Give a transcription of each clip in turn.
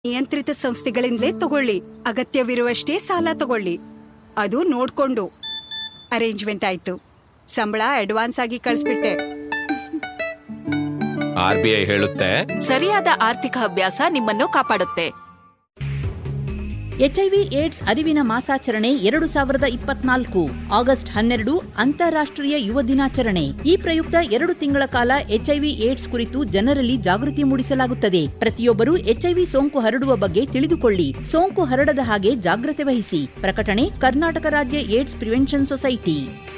ನಿಯಂತ್ರಿತ ಸಂಸ್ಥೆಗಳಿಂದಲೇ ತಗೊಳ್ಳಿ ಅಗತ್ಯವಿರುವಷ್ಟೇ ಸಾಲ ತಗೊಳ್ಳಿ ಅದು ನೋಡ್ಕೊಂಡು ಅರೇಂಜ್ಮೆಂಟ್ ಆಯ್ತು ಸಂಬಳ ಅಡ್ವಾನ್ಸ್ ಆಗಿ ಕಳಿಸ್ಬಿಟ್ಟೆ ಆರ್ ಬಿ ಐ ಹೇಳುತ್ತೆ ಸರಿಯಾದ ಆರ್ಥಿಕ ಅಭ್ಯಾಸ ನಿಮ್ಮನ್ನು ಕಾಪಾಡುತ್ತೆ ಎಚ್ಐವಿ ಏಡ್ಸ್ ಅರಿವಿನ ಮಾಸಾಚರಣೆ ಎರಡು ಸಾವಿರದ ಇಪ್ಪತ್ನಾಲ್ಕು ಆಗಸ್ಟ್ ಹನ್ನೆರಡು ಅಂತಾರಾಷ್ಟ್ರೀಯ ಯುವ ದಿನಾಚರಣೆ ಈ ಪ್ರಯುಕ್ತ ಎರಡು ತಿಂಗಳ ಕಾಲ ಎಚ್ಐವಿ ಏಡ್ಸ್ ಕುರಿತು ಜನರಲ್ಲಿ ಜಾಗೃತಿ ಮೂಡಿಸಲಾಗುತ್ತದೆ ಪ್ರತಿಯೊಬ್ಬರು ಎಚ್ಐವಿ ಸೋಂಕು ಹರಡುವ ಬಗ್ಗೆ ತಿಳಿದುಕೊಳ್ಳಿ ಸೋಂಕು ಹರಡದ ಹಾಗೆ ಜಾಗ್ರತೆ ವಹಿಸಿ ಪ್ರಕಟಣೆ ಕರ್ನಾಟಕ ರಾಜ್ಯ ಏಡ್ಸ್ ಪ್ರಿವೆನ್ಷನ್ ಸೊಸೈಟಿ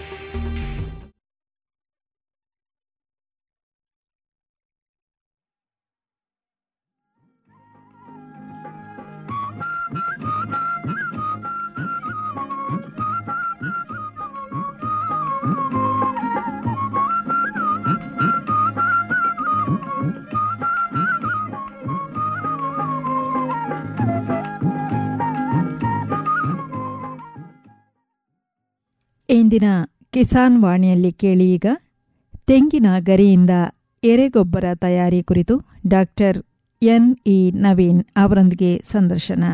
ಇಂದಿನ ಕಿಸಾನ್ ವಾಣಿಯಲ್ಲಿ ಕೇಳಿ ಈಗ ತೆಂಗಿನ ಗರಿಯಿಂದ ಎರೆಗೊಬ್ಬರ ತಯಾರಿ ಕುರಿತು ಡಾಕ್ಟರ್ ಎನ್ ಇ ನವೀನ್ ಅವರೊಂದಿಗೆ ಸಂದರ್ಶನ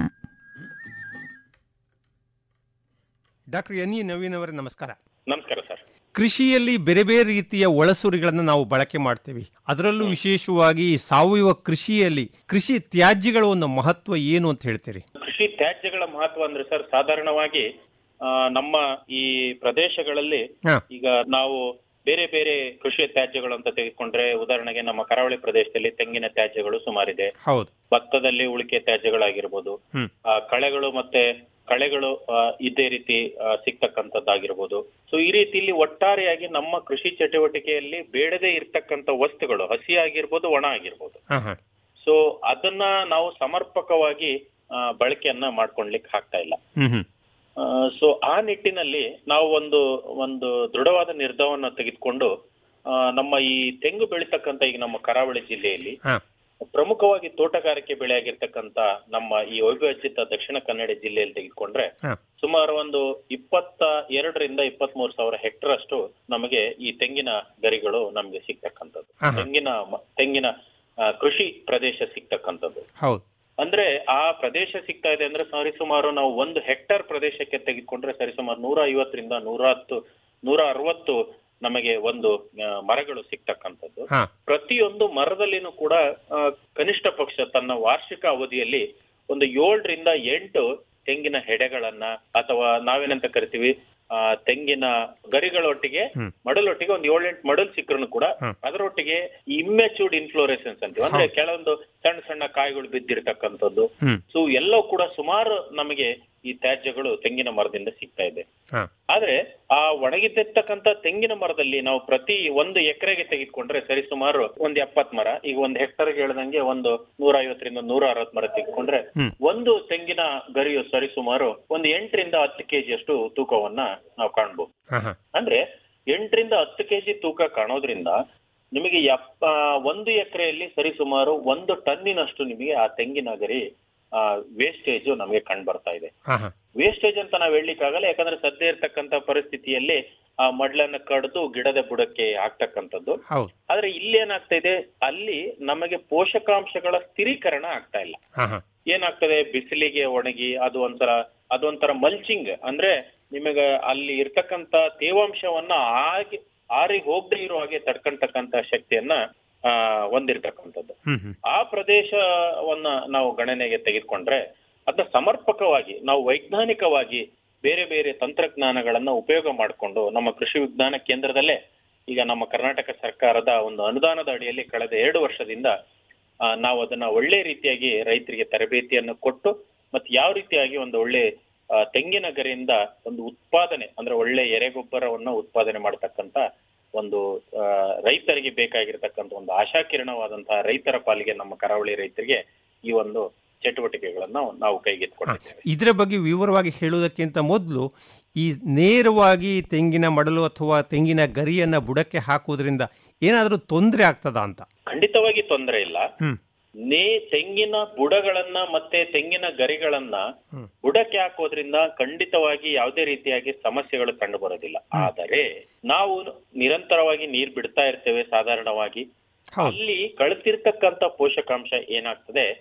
ಡಾಕ್ಟರ್ ಎನ್ ಇ ನವೀನ್ ಅವರೇ ನಮಸ್ಕಾರ ನಮಸ್ಕಾರ ಸರ್ ಕೃಷಿಯಲ್ಲಿ ಬೇರೆ ಬೇರೆ ರೀತಿಯ ಒಳಸುರಿಗಳನ್ನು ನಾವು ಬಳಕೆ ಮಾಡ್ತೀವಿ ಅದರಲ್ಲೂ ವಿಶೇಷವಾಗಿ ಸಾವಯವ ಕೃಷಿಯಲ್ಲಿ ಕೃಷಿ ತ್ಯಾಜ್ಯಗಳ ಒಂದು ಮಹತ್ವ ಏನು ಅಂತ ಹೇಳ್ತೀರಿ ಕೃಷಿ ತ್ಯಾಜ್ಯಗಳ ಮಹತ್ವ ಅಂದ್ರೆ ಸರ್ ಸಾಧಾರಣವಾಗಿ ಆ, ನಮ್ಮ ಈ ಪ್ರದೇಶಗಳಲ್ಲಿ ಹಾ. ಈಗ ನಾವು ಬೇರೆ ಬೇರೆ ಕೃಷಿ ತ್ಯಾಜ್ಯಗಳು ಅಂತ ತೆಗೆದುಕೊಂಡ್ರೆ ಉದಾಹರಣೆಗೆ ನಮ್ಮ ಕರಾವಳಿ ಪ್ರದೇಶದಲ್ಲಿ ತೆಂಗಿನ ತ್ಯಾಜ್ಯಗಳು ಸುಮಾರಿದೆ ಹೌದು ಭತ್ತದಲ್ಲಿ ಉಳಿಕೆ ತ್ಯಾಜ್ಯಗಳಾಗಿರ್ಬೋದು ಹ್ಮ್. ಆ, ಕಳೆಗಳು ಮತ್ತೆ ಕಳೆಗಳು ಆ, ಇದೇ ರೀತಿ ಆ, ಸಿಗ್ತಕ್ಕಂಥದ್ದಾಗಿರ್ಬೋದು ಸೊ ಈ ರೀತಿಯಲ್ಲಿ ಒಟ್ಟಾರೆಯಾಗಿ ನಮ್ಮ ಕೃಷಿ ಚಟುವಟಿಕೆಯಲ್ಲಿ ಬೇಡದೇ ಇರ್ತಕ್ಕಂಥ ವಸ್ತುಗಳು ಹಸಿ ಆಗಿರ್ಬೋದು ಒಣ ಆಗಿರ್ಬೋದು ಹಾ ಹಾ ಸೊ ಅದನ್ನ ನಾವು ಸಮರ್ಪಕವಾಗಿ ಆ, ಬಳಕೆಯನ್ನ ಮಾಡ್ಕೊಳ್ಲಿಕ್ಕೆ ಆಗ್ತಾ ಇಲ್ಲ ಹ್ಮ್ ಹ್ಮ್ ಸೊ ಆ ನಿಟ್ಟಿನಲ್ಲಿ ನಾವು ಒಂದು ಒಂದು ದೃಢವಾದ ನಿರ್ಧಾರವನ್ನ ತೆಗೆದುಕೊಂಡು ಆ, ನಮ್ಮ ಈ ತೆಂಗು ಬೆಳೀತಕ್ಕಂತ ಈಗ ನಮ್ಮ ಕರಾವಳಿ ಜಿಲ್ಲೆಯಲ್ಲಿ ಹಾ. ಪ್ರಮುಖವಾಗಿ ತೋಟಗಾರಿಕೆ ಬೆಳೆ ಆಗಿರ್ತಕ್ಕಂತ ನಮ್ಮ ಈ ಅವಿಭಜಿತ ದಕ್ಷಿಣ ಕನ್ನಡ ಜಿಲ್ಲೆಯಲ್ಲಿ ತೆಗೆದುಕೊಂಡ್ರೆ ಹಾ. ಸುಮಾರು ಒಂದು ಇಪ್ಪತ್ತ ಎರಡರಿಂದ ಇಪ್ಪತ್ತ್ ಮೂರು ಸಾವಿರ ಹೆಕ್ಟರ್ ಅಷ್ಟು ನಮಗೆ ಈ ತೆಂಗಿನ ಗರಿಗಳು ನಮಗೆ ಸಿಗ್ತಕ್ಕಂಥದ್ದು ಹಾ, ಹಾ. ತೆಂಗಿನ ಮ- ತೆಂಗಿನ ಆ, ಕೃಷಿ ಪ್ರದೇಶ ಸಿಗ್ತಕ್ಕಂಥದ್ದು ಹೌದು ಅಂದ್ರೆ ಆ ಪ್ರದೇಶ ಸಿಗ್ತಾ ಇದೆ ಅಂದ್ರೆ ಸರಿಸುಮಾರು ನಾವು ಒಂದು ಹೆಕ್ಟರ್ ಪ್ರದೇಶಕ್ಕೆ ತೆಗೆದುಕೊಂಡ್ರೆ ಸರಿಸುಮಾರು ನೂರ ಐವತ್ತರಿಂದ ನೂರ ಹತ್ತು ನೂರ ಅರವತ್ತು ನಮಗೆ ಒಂದು ಆ, ಮರಗಳು ಸಿಗ್ತಕ್ಕಂಥದ್ದು ಹಾ ಪ್ರತಿಯೊಂದು ಮರದಲ್ಲಿನೂ ಕೂಡ ಆ, ಕನಿಷ್ಠ ಪಕ್ಷ ತನ್ನ ವಾರ್ಷಿಕ ಅವಧಿಯಲ್ಲಿ ಒಂದು ಏಳರಿಂದ ಎಂಟು ತೆಂಗಿನ ಹೆಡೆಗಳನ್ನ ಅಥವಾ ನಾವೇನಂತ ಕರಿತೀವಿ ಆ, ತೆಂಗಿನ ಗರಿಗಳೊಟ್ಟಿಗೆ ಹ್ಮ್. ಮಡಲೊಟ್ಟಿಗೆ ಒಂದು ಏಳೆಂಟು ಮಡಲ್ ಸಿಕ್ಕರೂ ಕೂಡ ಹ್ಮ್. ಅದರೊಟ್ಟಿಗೆ ಇಮ್ಮೆಚೂರ್ಡ್ ಇನ್ಫ್ಲೋರೆಸೆನ್ಸ್ ಅಂತೀವಿ ಅಂದ್ರೆ ಹೌದು. ಕೆಲವೊಂದು ಸಣ್ಣ ಸಣ್ಣ ಕಾಯಿಗಳು ಬಿದ್ದಿರ್ತಕ್ಕಂಥದ್ದು ಹ್ಮ್ ಸೊ ಎಲ್ಲವೂ ಕೂಡ ಸುಮಾರು ನಮಗೆ ಈ ತ್ಯಾಜ್ಯಗಳು ತೆಂಗಿನ ಮರದಿಂದ ಸಿಗ್ತಾ ಇದೆ ಹಾ ಆದ್ರೆ ಆ ಒಣಗಿದ್ದಿರ್ತಕ್ಕಂತ ತೆಂಗಿನ ಮರದಲ್ಲಿ ನಾವು ಪ್ರತಿ ಒಂದು ಎಕರೆಗೆ ತೆಗೆದುಕೊಂಡ್ರೆ ಸರಿಸುಮಾರು ಒಂದ್ ಎಪ್ಪತ್ ಮರ ಈಗ ಒಂದ್ ಹೆಕ್ಟರ್ ಹೇಳ್ದಂಗೆ ಒಂದು ನೂರ ಐವತ್ತರಿಂದ ನೂರ ಅರವತ್ ಮರ ತೆಗೆದುಕೊಂಡ್ರೆ ಹ್ಮ್. ಒಂದು ತೆಂಗಿನ ಗರಿಯು ಸರಿಸುಮಾರು ಒಂದು ಎಂಟರಿಂದ ಹತ್ತು ಕೆಜಿಯಷ್ಟು ತೂಕವನ್ನ ನಾವು ಕಾಣ್ಬೋದು ಹಾ ಹಾ ಅಂದ್ರೆ ಎಂಟರಿಂದ ಹತ್ತು ಕೆಜಿ ತೂಕ ಕಾಣೋದ್ರಿಂದ ನಿಮಗೆ ಎಪ್ಪ ಒಂದು ಎಕರೆಯಲ್ಲಿ ಸರಿಸುಮಾರು ಒಂದು ಟನ್ನಿನಷ್ಟು ನಿಮಗೆ ಆ ತೆಂಗಿನ ಗರಿ ವೇಸ್ಟೇಜ್ ನಮಗೆ ಕಂಡು ಬರ್ತಾ ಇದೆ ಹಾ ಹಾ ವೇಸ್ಟೇಜ್ ಅಂತ ನಾವು ಹೇಳಲಿಕ್ಕಾಗಲ್ಲ ಯಾಕಂದ್ರೆ ಸದ್ಯ ಇರ್ತಕ್ಕಂಥ ಪರಿಸ್ಥಿತಿಯಲ್ಲಿ ಆ ಮಡ್ಲನ್ನ ಕಡ್ದು ಗಿಡದ ಬುಡಕ್ಕೆ ಹಾಕ್ತಕ್ಕಂಥದ್ದು ಹೌದು ಆದ್ರೆ ಇಲ್ಲಿ ಏನಾಗ್ತಾ ಇದೆ ಅಲ್ಲಿ ನಮಗೆ ಪೋಷಕಾಂಶಗಳ ಸ್ಥಿರೀಕರಣ ಆಗ್ತಾ ಇಲ್ಲ ಹಾ ಹಾ ಏನಾಗ್ತದೆ ಬಿಸಿಲಿಗೆ ಒಣಗಿ ಅದು ಒಂಥರ ಅದೊಂಥರ ಮಲ್ಚಿಂಗ್ ಅಂದ್ರೆ ನಿಮಗೆ ಅಲ್ಲಿ ಇರ್ತಕ್ಕಂತ ತೇವಾಂಶವನ್ನ ಆಗಿ ಆರಿ ಹೋಗದೆ ಇರೋ ಹಾಗೆ ತಡ್ಕೊಂತಕ್ಕಂತ ಶಕ್ತಿಯನ್ನ ಆ ಹೊಂದಿರ್ತಕ್ಕಂಥದ್ದು ಹ್ಮ್ ಹ್ಮ್ ಆ ಪ್ರದೇಶವನ್ನ ನಾವು ಗಣನೆಗೆ ತೆಗೆದುಕೊಂಡ್ರೆ ಅದನ್ನ ಸಮರ್ಪಕವಾಗಿ ನಾವು ವೈಜ್ಞಾನಿಕವಾಗಿ ಬೇರೆ ಬೇರೆ ತಂತ್ರಜ್ಞಾನಗಳನ್ನ ಉಪಯೋಗ ಮಾಡಿಕೊಂಡು ನಮ್ಮ ಕೃಷಿ ವಿಜ್ಞಾನ ಕೇಂದ್ರದಲ್ಲೇ ಈಗ ನಮ್ಮ ಕರ್ನಾಟಕ ಸರ್ಕಾರದ ಒಂದು ಅನುದಾನದ ಅಡಿಯಲ್ಲಿ ಕಳೆದ ಎರಡು ವರ್ಷದಿಂದ ಆ, ನಾವು ಅದನ್ನ ಒಳ್ಳೆ ರೀತಿಯಾಗಿ ರೈತರಿಗೆ ತರಬೇತಿಯನ್ನು ಕೊಟ್ಟು ಮತ್ತೆ ಯಾವ ರೀತಿಯಾಗಿ ಒಂದು ಒಳ್ಳೆ ಆ, ತೆಂಗಿನ ಗರಿಯಿಂದ ಒಂದು ಉತ್ಪಾದನೆ ಅಂದ್ರೆ ಒಳ್ಳೆ ಎರೆಗೊಬ್ಬರವನ್ನ ಉತ್ಪಾದನೆ ಮಾಡತಕ್ಕಂತ ಒಂದು ಆ, ರೈತರಿಗೆ ಬೇಕಾಗಿರ್ತಕ್ಕಂಥ ಒಂದು ಆಶಾಕಿರಣವಾದಂತಹ ರೈತರ ಪಾಲಿಗೆ ನಮ್ಮ ಕರಾವಳಿ ರೈತರಿಗೆ ಈ ಒಂದು ಚಟುವಟಿಕೆಗಳನ್ನ ನಾವು ಕೈಗೆತ್ತಿಕೊಂಡಿದ್ದೇವೆ ಇದರ ಬಗ್ಗೆ ವಿವರವಾಗಿ ಹೇಳುವುದಕ್ಕಿಂತ ಮೊದಲು ಈ ನೇರವಾಗಿ ತೆಂಗಿನ ಮಡಲು ಅಥವಾ ತೆಂಗಿನ ಗರಿಯನ್ನ ಬುಡಕ್ಕೆ ಹಾಕುವುದರಿಂದ ಏನಾದರೂ ತೊಂದರೆ ಆಗ್ತದಾ ಅಂತ ಖಂಡಿತವಾಗಿ ತೊಂದರೆ ಇಲ್ಲ ಹ್ಮ್ ನೇ ತೆಂಗಿನ ಬುಡಗಳನ್ನ ಮತ್ತೆ ತೆಂಗಿನ ಗರಿಗಳನ್ನ ಹ್ಮ್. ಬುಡಕ್ಕೆ ಹಾಕೋದ್ರಿಂದ ಖಂಡಿತವಾಗಿ ಯಾವುದೇ ರೀತಿಯಾಗಿ ಸಮಸ್ಯೆಗಳು ಕಂಡು ಬರೋದಿಲ್ಲ ಆದರೆ ನಾವು ನಿರಂತರವಾಗಿ ನೀರ್ ಬಿಡ್ತಾ ಇರ್ತೇವೆ ಸಾಧಾರಣವಾಗಿ ಹೌದು ಅಲ್ಲಿ ಕಳ್ತಿರ್ತಕ್ಕಂತ ಪೋಷಕಾಂಶ ಏನಾಗ್ತದೆ ಹ್ಮ್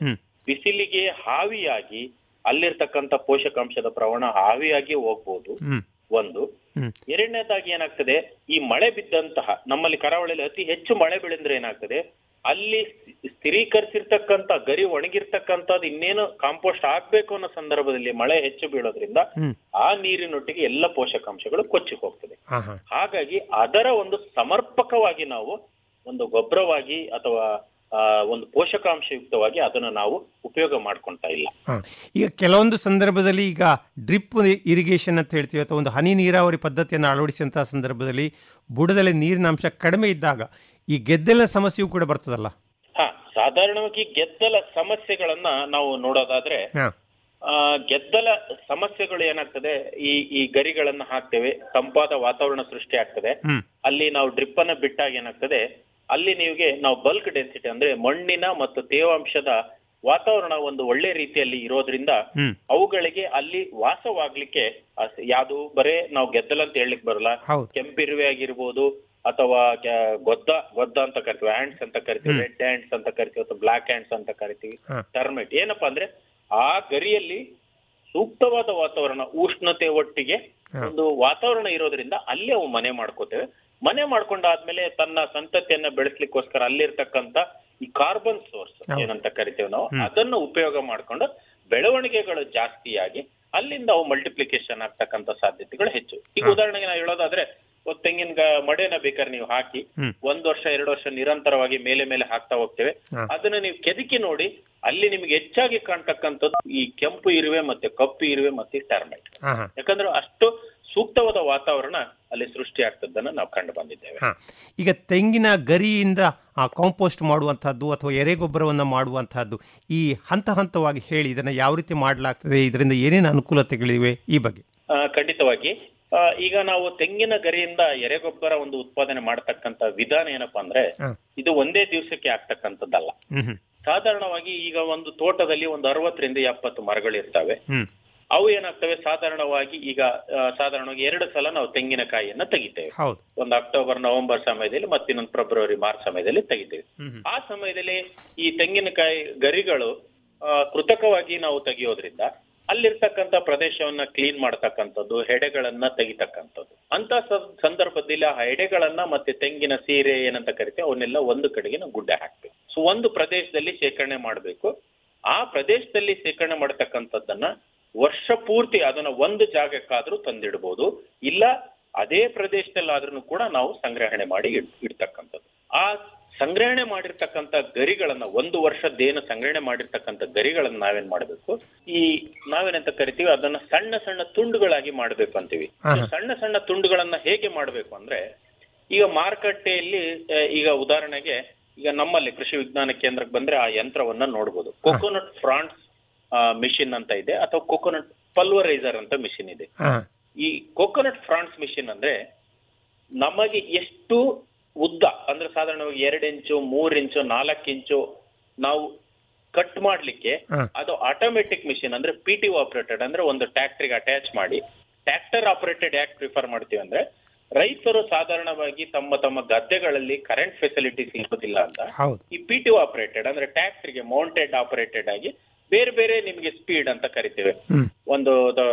ಬಿಸಿಲಿಗೆ ಹಾವಿಯಾಗಿ ಅಲ್ಲಿರ್ತಕ್ಕಂಥ ಪೋಷಕಾಂಶದ ಪ್ರಮಾಣ ಹಾವಿಯಾಗಿ ಹೋಗ್ಬೋದು ಹ್ಮ್ ಒಂದು ಹ್ಮ್ ಎರಡನೇದಾಗಿ ಏನಾಗ್ತದೆ ಈ ಮಳೆ ಬಿದ್ದಂತಹ ನಮ್ಮಲ್ಲಿ ಕರಾವಳಿಯಲ್ಲಿ ಅತಿ ಹೆಚ್ಚು ಮಳೆ ಬೀಳಿದ್ರೆ ಏನಾಗ್ತದೆ ಅಲ್ಲಿ ಸ್ಥಿ- ಸ್ಥಿರೀಕರಿಸಿರ್ತಕ್ಕಂಥ ಗರಿ ಒಣಗಿರ್ತಕ್ಕಂಥದ್ದು ಇನ್ನೇನು ಕಾಂಪೋಸ್ಟ್ ಆಗ್ಬೇಕು ಅನ್ನೋ ಸಂದರ್ಭದಲ್ಲಿ ಮಳೆ ಹೆಚ್ಚು ಬೀಳೋದ್ರಿಂದ ಹ್ಮ್ ಆ ನೀರಿನೊಟ್ಟಿಗೆ ಎಲ್ಲ ಪೋಷಕಾಂಶಗಳು ಕೊಚ್ಚಿ ಹೋಗ್ತದೆ ಹಾ ಹಾ ಹಾಗಾಗಿ ಅದರ ಒಂದು ಸಮರ್ಪಕವಾಗಿ ನಾವು ಒಂದು ಗೊಬ್ಬರವಾಗಿ ಅಥವಾ ಆ, ಒಂದು ಪೋಷಕಾಂಶಯುಕ್ತವಾಗಿ ಅದನ್ನು ನಾವು ಉಪಯೋಗ ಮಾಡ್ಕೊಂತಾ ಇಲ್ಲ ಹಾ. ಈಗ ಕೆಲವೊಂದು ಸಂದರ್ಭದಲ್ಲಿ ಈಗ ಡ್ರಿಪ್ ಇರಿಗೇಷನ್ ಅಂತ ಹೇಳ್ತೀವಿ ಅಥವಾ ಒಂದು ಹನಿ ನೀರಾವರಿ ಪದ್ಧತಿಯನ್ನು ಅಳವಡಿಸಿದಂತಹ ಸಂದರ್ಭದಲ್ಲಿ ಬುಡದಲ್ಲಿ ನೀರಿನ ಅಂಶ ಕಡಿಮೆ ಇದ್ದಾಗ ಈ ಗೆದ್ದಲಿನ ಸಮಸ್ಯೆಯೂ ಕೂಡ ಬರ್ತದಲ್ಲ ಹಾ ಸಾಧಾರಣವಾಗಿ ಗೆದ್ದಲ ಸಮಸ್ಯೆಗಳನ್ನ ನಾವು ನೋಡೋದಾದ್ರೆ ಹಾ ಆ, ಗೆದ್ದಲ ಸಮಸ್ಯೆಗಳು ಏನಾಗ್ತದೆ ಈ ಈ ಗರಿಗಳನ್ನ ಹಾಕ್ತೇವೆ ತಂಪಾದ ವಾತಾವರಣ ಸೃಷ್ಟಿ ಆಗ್ತದೆ ಹ್ಮ್ ಅಲ್ಲಿ ನಾವು ಡ್ರಿಪ್ ಅನ್ನ ಬಿಟ್ಟಾಗ ಏನಾಗ್ತದೆ ಅಲ್ಲಿ ನಿಮಗೆ ನಾವು ಬಲ್ಕ್ ಡೆನ್ಸಿಟಿ ಅಂದ್ರೆ ಮಣ್ಣಿನ ಮತ್ತು ತೇವಾಂಶದ ವಾತಾವರಣ ಒಂದು ಒಳ್ಳೆ ರೀತಿಯಲ್ಲಿ ಇರೋದ್ರಿಂದ ಹ್ಮ್ ಅವುಗಳಿಗೆ ಅಲ್ಲಿ ವಾಸವಾಗ್ಲಿಕ್ಕೆ ಅಸ್- ಯಾವುದು ಬರೇ ನಾವು ಗೆದ್ದಲ ಅಂತ ಹೇಳಲಿಕ್ಕೆ ಬರಲ್ಲ ಹೌದು ಕೆಂಪಿರುವೆ ಆಗಿರ್ಬೋದು ಅಥವಾ ಕೆ- ಗೊದ್ದ ಗೊದ್ದ ಅಂತ ಕರಿತೀವಿ ಹ್ಯಾಂಡ್ಸ್ ಅಂತ ಕರಿತೀವಿ ಹ್ಮ್. ರೆಡ್ ಹ್ಯಾಂಡ್ಸ್ ಅಂತ ಕರಿತೀವಿ ಅಥವಾ ಬ್ಲಾಕ್ ಹ್ಯಾಂಡ್ಸ್ ಅಂತ ಕರಿತೀವಿ ಹಾ. ಟರ್ಮೆಟ್ ಏನಪ್ಪಾ ಅಂದ್ರೆ ಆ ಗರಿಯಲ್ಲಿ ಸೂಕ್ತವಾದ ವಾತಾವರಣ ಉಷ್ಣತೆ ಒಟ್ಟಿಗೆ ಹಾ. ಒಂದು ವಾತಾವರಣ ಇರೋದ್ರಿಂದ ಅಲ್ಲಿ ಅವು ಮನೆ ಮಾಡ್ಕೋತೇವೆ ಮನೆ ಮಾಡ್ಕೊಂಡಾದ್ಮೇಲೆ ತನ್ನ ಸಂತತಿಯನ್ನ ಬೆಳೆಸ್ಲಿಕ್ಕೋಸ್ಕರ ಅಲ್ಲಿರ್ತಕ್ಕಂತ ಈ ಕಾರ್ಬನ್ ಸೋರ್ಸ್ ಹೌದು. ಏನಂತ ಕರಿತೇವೆ ನಾವು ಹ್ಮ್. ಅದನ್ನು ಉಪಯೋಗ ಮಾಡ್ಕೊಂಡು ಬೆಳವಣಿಗೆಗಳು ಜಾಸ್ತಿಯಾಗಿ ಅಲ್ಲಿಂದ ಅವು ಮಲ್ಟಿಪ್ಲಿಕೇಶನ್ ಆಗ್ತಕ್ಕಂತ ಸಾಧ್ಯತೆಗಳು ಹೆಚ್ಚು ಈಗ ಹಾ. ಉದಾಹರಣೆಗೆ ನಾವು ಹೇಳೋದಾದ್ರೆ ಒಂದು ತೆಂಗಿನ ಗ- ಮಡೆನ ಬೇಕಾದ್ರೆ ನೀವು ಹಾಕಿ ಹ್ಮ್. ಒಂದ್ ವರ್ಷ ಎರಡು ವರ್ಷ ನಿರಂತರವಾಗಿ ಮೇಲೆ ಮೇಲೆ ಹಾಕ್ತಾ ಹೋಗ್ತೇವೆ ಹಾ. ಅದನ್ನ ನೀವು ಕೆದಕಿ ನೋಡಿ ಅಲ್ಲಿ ನಿಮ್ಗೆ ಹೆಚ್ಚಾಗಿ ಕಾಣ್ತಕ್ಕಂಥದ್ದು ಈ ಕೆಂಪು ಇರುವೆ ಮತ್ತೆ ಕಪ್ಪು ಇರುವೆ ಮತ್ತೆ ಟರ್ಮೈಟ್ ಹಾ ಹಾ ಯಾಕಂದ್ರೆ ಅಷ್ಟು ಸೂಕ್ತವಾದ ವಾತಾವರಣ ಅಲ್ಲಿ ಸೃಷ್ಟಿ ಆಗ್ತದನ್ನ ನಾವು ಕಂಡು ಬಂದಿದ್ದೇವೆ ಹಾ ಈಗ ತೆಂಗಿನ ಗರಿಯಿಂದ ಆ ಕಾಂಪೋಸ್ಟ್ ಮಾಡುವಂತಹದ್ದು ಅಥವಾ ಎರೆಗೊಬ್ಬರವನ್ನು ಮಾಡುವಂತಹದ್ದು ಈ ಹಂತ ಹಂತವಾಗಿ ಹೇಳಿ ಇದನ್ನು ಯಾವ ರೀತಿ ಮಾಡಲಾಗ್ತದೆ ಇದರಿಂದ ಏನೇನು ಅನುಕೂಲತೆಗಳಿವೆ ಈ ಬಗ್ಗೆ ಆ, ಖಂಡಿತವಾಗಿ ಆ, ಈಗ ನಾವು ತೆಂಗಿನ ಗರಿಯಿಂದ ಎರೆಗೊಬ್ಬರ ಒಂದು ಉತ್ಪಾದನೆ ಮಾಡತಕ್ಕಂತ ವಿಧಾನ ಏನಪ್ಪಾ ಅಂದ್ರೆ ಹಾ. ಇದು ಒಂದೇ ದಿವಸಕ್ಕೆ ಆಗ್ತಕ್ಕಂಥದ್ದಲ್ಲ ಹ್ಮ್ ಹ್ಮ್ ಸಾಧಾರಣವಾಗಿ ಈಗ ಒಂದು ತೋಟದಲ್ಲಿ ಒಂದು ಅರವತ್ತರಿಂದ ಎಪ್ಪತ್ತು ಮರಗಳಿರ್ತವೆ ಹ್ಮ್ ಅವು ಏನಾಗ್ತವೆ ಸಾಧಾರಣವಾಗಿ ಈಗ ಆ, ಸಾಧಾರಣವಾಗಿ ಎರಡು ಸಲ ನಾವು ತೆಂಗಿನಕಾಯಿಯನ್ನ ತೆಗಿತೇವೆ ಹೌದು ಒಂದು ಅಕ್ಟೋಬರ್ ನವೆಂಬರ್ ಸಮಯದಲ್ಲಿ ಮತ್ತೆ ಇನ್ನೊಂದು ಫೆಬ್ರವರಿ ಮಾರ್ಚ್ ಸಮಯದಲ್ಲಿ ತೆಗಿತೇವೆ ಹ್ಮ್ ಹ್ಮ್ ಆ ಸಮಯದಲ್ಲಿ ಈ ತೆಂಗಿನಕಾಯಿ ಗರಿಗಳು ಆ, ಕೃತಕವಾಗಿ ನಾವು ತೆಗೆಯೋದ್ರಿಂದ ಅಲ್ಲಿರ್ತಕ್ಕಂಥ ಪ್ರದೇಶವನ್ನ ಕ್ಲೀನ್ ಮಾಡ್ತಕ್ಕಂಥದ್ದು ಹೆಡೆಗಳನ್ನ ತೆಗಿತಕ್ಕಂಥದ್ದು ಅಂತ ಸ- ಸಂದರ್ಭದಲ್ಲಿ ಆ ಹೆಡೆಗಳನ್ನ ಮತ್ತೆ ತೆಂಗಿನ ಸೀರೆ ಏನಂತ ಕರಿತೀವಿ ಅವನ್ನೆಲ್ಲ ಒಂದು ಕಡೆಗೆ ನಾವು ಗುಡ್ಡೆ ಹಾಕ್ಬೇಕು ಸೊ ಒಂದು ಪ್ರದೇಶದಲ್ಲಿ ಶೇಖರಣೆ ಮಾಡಬೇಕು ಆ ಪ್ರದೇಶದಲ್ಲಿ ಶೇಖರಣೆ ಮಾಡತಕ್ಕಂಥದ್ದನ್ನ ವರ್ಷ ಪೂರ್ತಿ ಅದನ್ನ ಒಂದು ಜಾಗಕ್ಕಾದ್ರೂ ತಂದಿಡ್ಬೋದು ಇಲ್ಲ ಅದೇ ಪ್ರದೇಶದಲ್ಲಾದ್ರೂ ಕೂಡ ನಾವು ಸಂಗ್ರಹಣೆ ಮಾಡಿ ಇಡ್ ಇಡ್ತಕ್ಕಂಥದ್ದು ಆ ಸಂಗ್ರಹಣೆ ಮಾಡಿರ್ತಕ್ಕಂಥ ಗರಿಗಳನ್ನ ಒಂದು ವರ್ಷದ್ದೇನು ಸಂಗ್ರಹಣೆ ಮಾಡಿರ್ತಕ್ಕಂಥ ಗರಿಗಳನ್ನ ನಾವೇನ್ ಮಾಡಬೇಕು ಈ ನಾವೇನಂತ ಕರಿತೀವಿ ಅದನ್ನ ಸಣ್ಣ ಸಣ್ಣ ತುಂಡುಗಳಾಗಿ ಮಾಡ್ಬೇಕು ಅಂತೀವಿ ಹಾ. ಈ ಸಣ್ಣ ಸಣ್ಣ ತುಂಡುಗಳನ್ನ ಹೇಗೆ ಮಾಡಬೇಕು ಅಂದ್ರೆ ಈಗ ಮಾರುಕಟ್ಟೆಯಲ್ಲಿ ಆ, ಈಗ ಉದಾಹರಣೆಗೆ ಈಗ ನಮ್ಮಲ್ಲಿ ಕೃಷಿ ವಿಜ್ಞಾನ ಕೇಂದ್ರಕ್ಕೆ ಬಂದ್ರೆ ಆ ಯಂತ್ರವನ್ನ ನೋಡ್ಬೋದು ಕೊಕೊನಟ್ ಫ್ರಾನ್ಸ್ ಮಿಷಿನ್ ಅಂತ ಇದೆ ಅಥವಾ ಕೊಕೊನಟ್ ಪಲ್ವರೈಸರ್ ಅಂತ ಮಿಷಿನ್ ಇದೆ ಹಾ ಈ ಕೊಕೊನಟ್ ಫ್ರಾನ್ಸ್ ಮಿಷಿನ್ ಅಂದ್ರೆ ನಮಗೆ ಎಷ್ಟು ಉದ್ದ ಅಂದ್ರೆ ಸಾಧಾರಣವಾಗಿ ಎರಡು ಇಂಚು ಮೂರ್ ಇಂಚು ನಾಲ್ಕು ಇಂಚು ನಾವು ಕಟ್ ಮಾಡ್ಲಿಕ್ಕೆ ಹಾ. ಅದು ಆಟೋಮೆಟಿಕ್ ಮಿಷಿನ್ ಅಂದ್ರೆ ಪಿ ಟಿ ಆಪರೇಟೆಡ್ ಅಂದ್ರೆ ಒಂದು ಟ್ಯಾಕ್ಟ್ರಿಗೆ ಅಟ್ಯಾಚ್ ಮಾಡಿ ಟ್ರ್ಯಾಕ್ಟರ್ ಆಪರೇಟೆಡ್ ಯಾಕೆ ಪ್ರಿಫರ್ ಮಾಡ್ತೀವಿ ಅಂದ್ರೆ ರೈತರು ಸಾಧಾರಣವಾಗಿ ತಮ್ಮ ತಮ್ಮ ಗದ್ದೆಗಳಲ್ಲಿ ಕರೆಂಟ್ ಫೆಸಿಲಿಟಿ ಸಿಗೋದಿಲ್ಲ ಅಂತ ಹೌದು ಈ ಪಿ ಟಿ ಆಪರೇಟೆಡ್ ಅಂದ್ರೆ ಟ್ಯಾಕ್ಟ್ರಿಗೆ ಮೌಂಟೆಡ್ ಆಪರೇಟೆಡ್ ಆಗಿ ಬೇರೆ ಬೇರೆ ನಿಮಗೆ ಸ್ಪೀಡ್ ಅಂತ ಕರಿತೇವೆ ಹ್ಮ್ ಒಂದು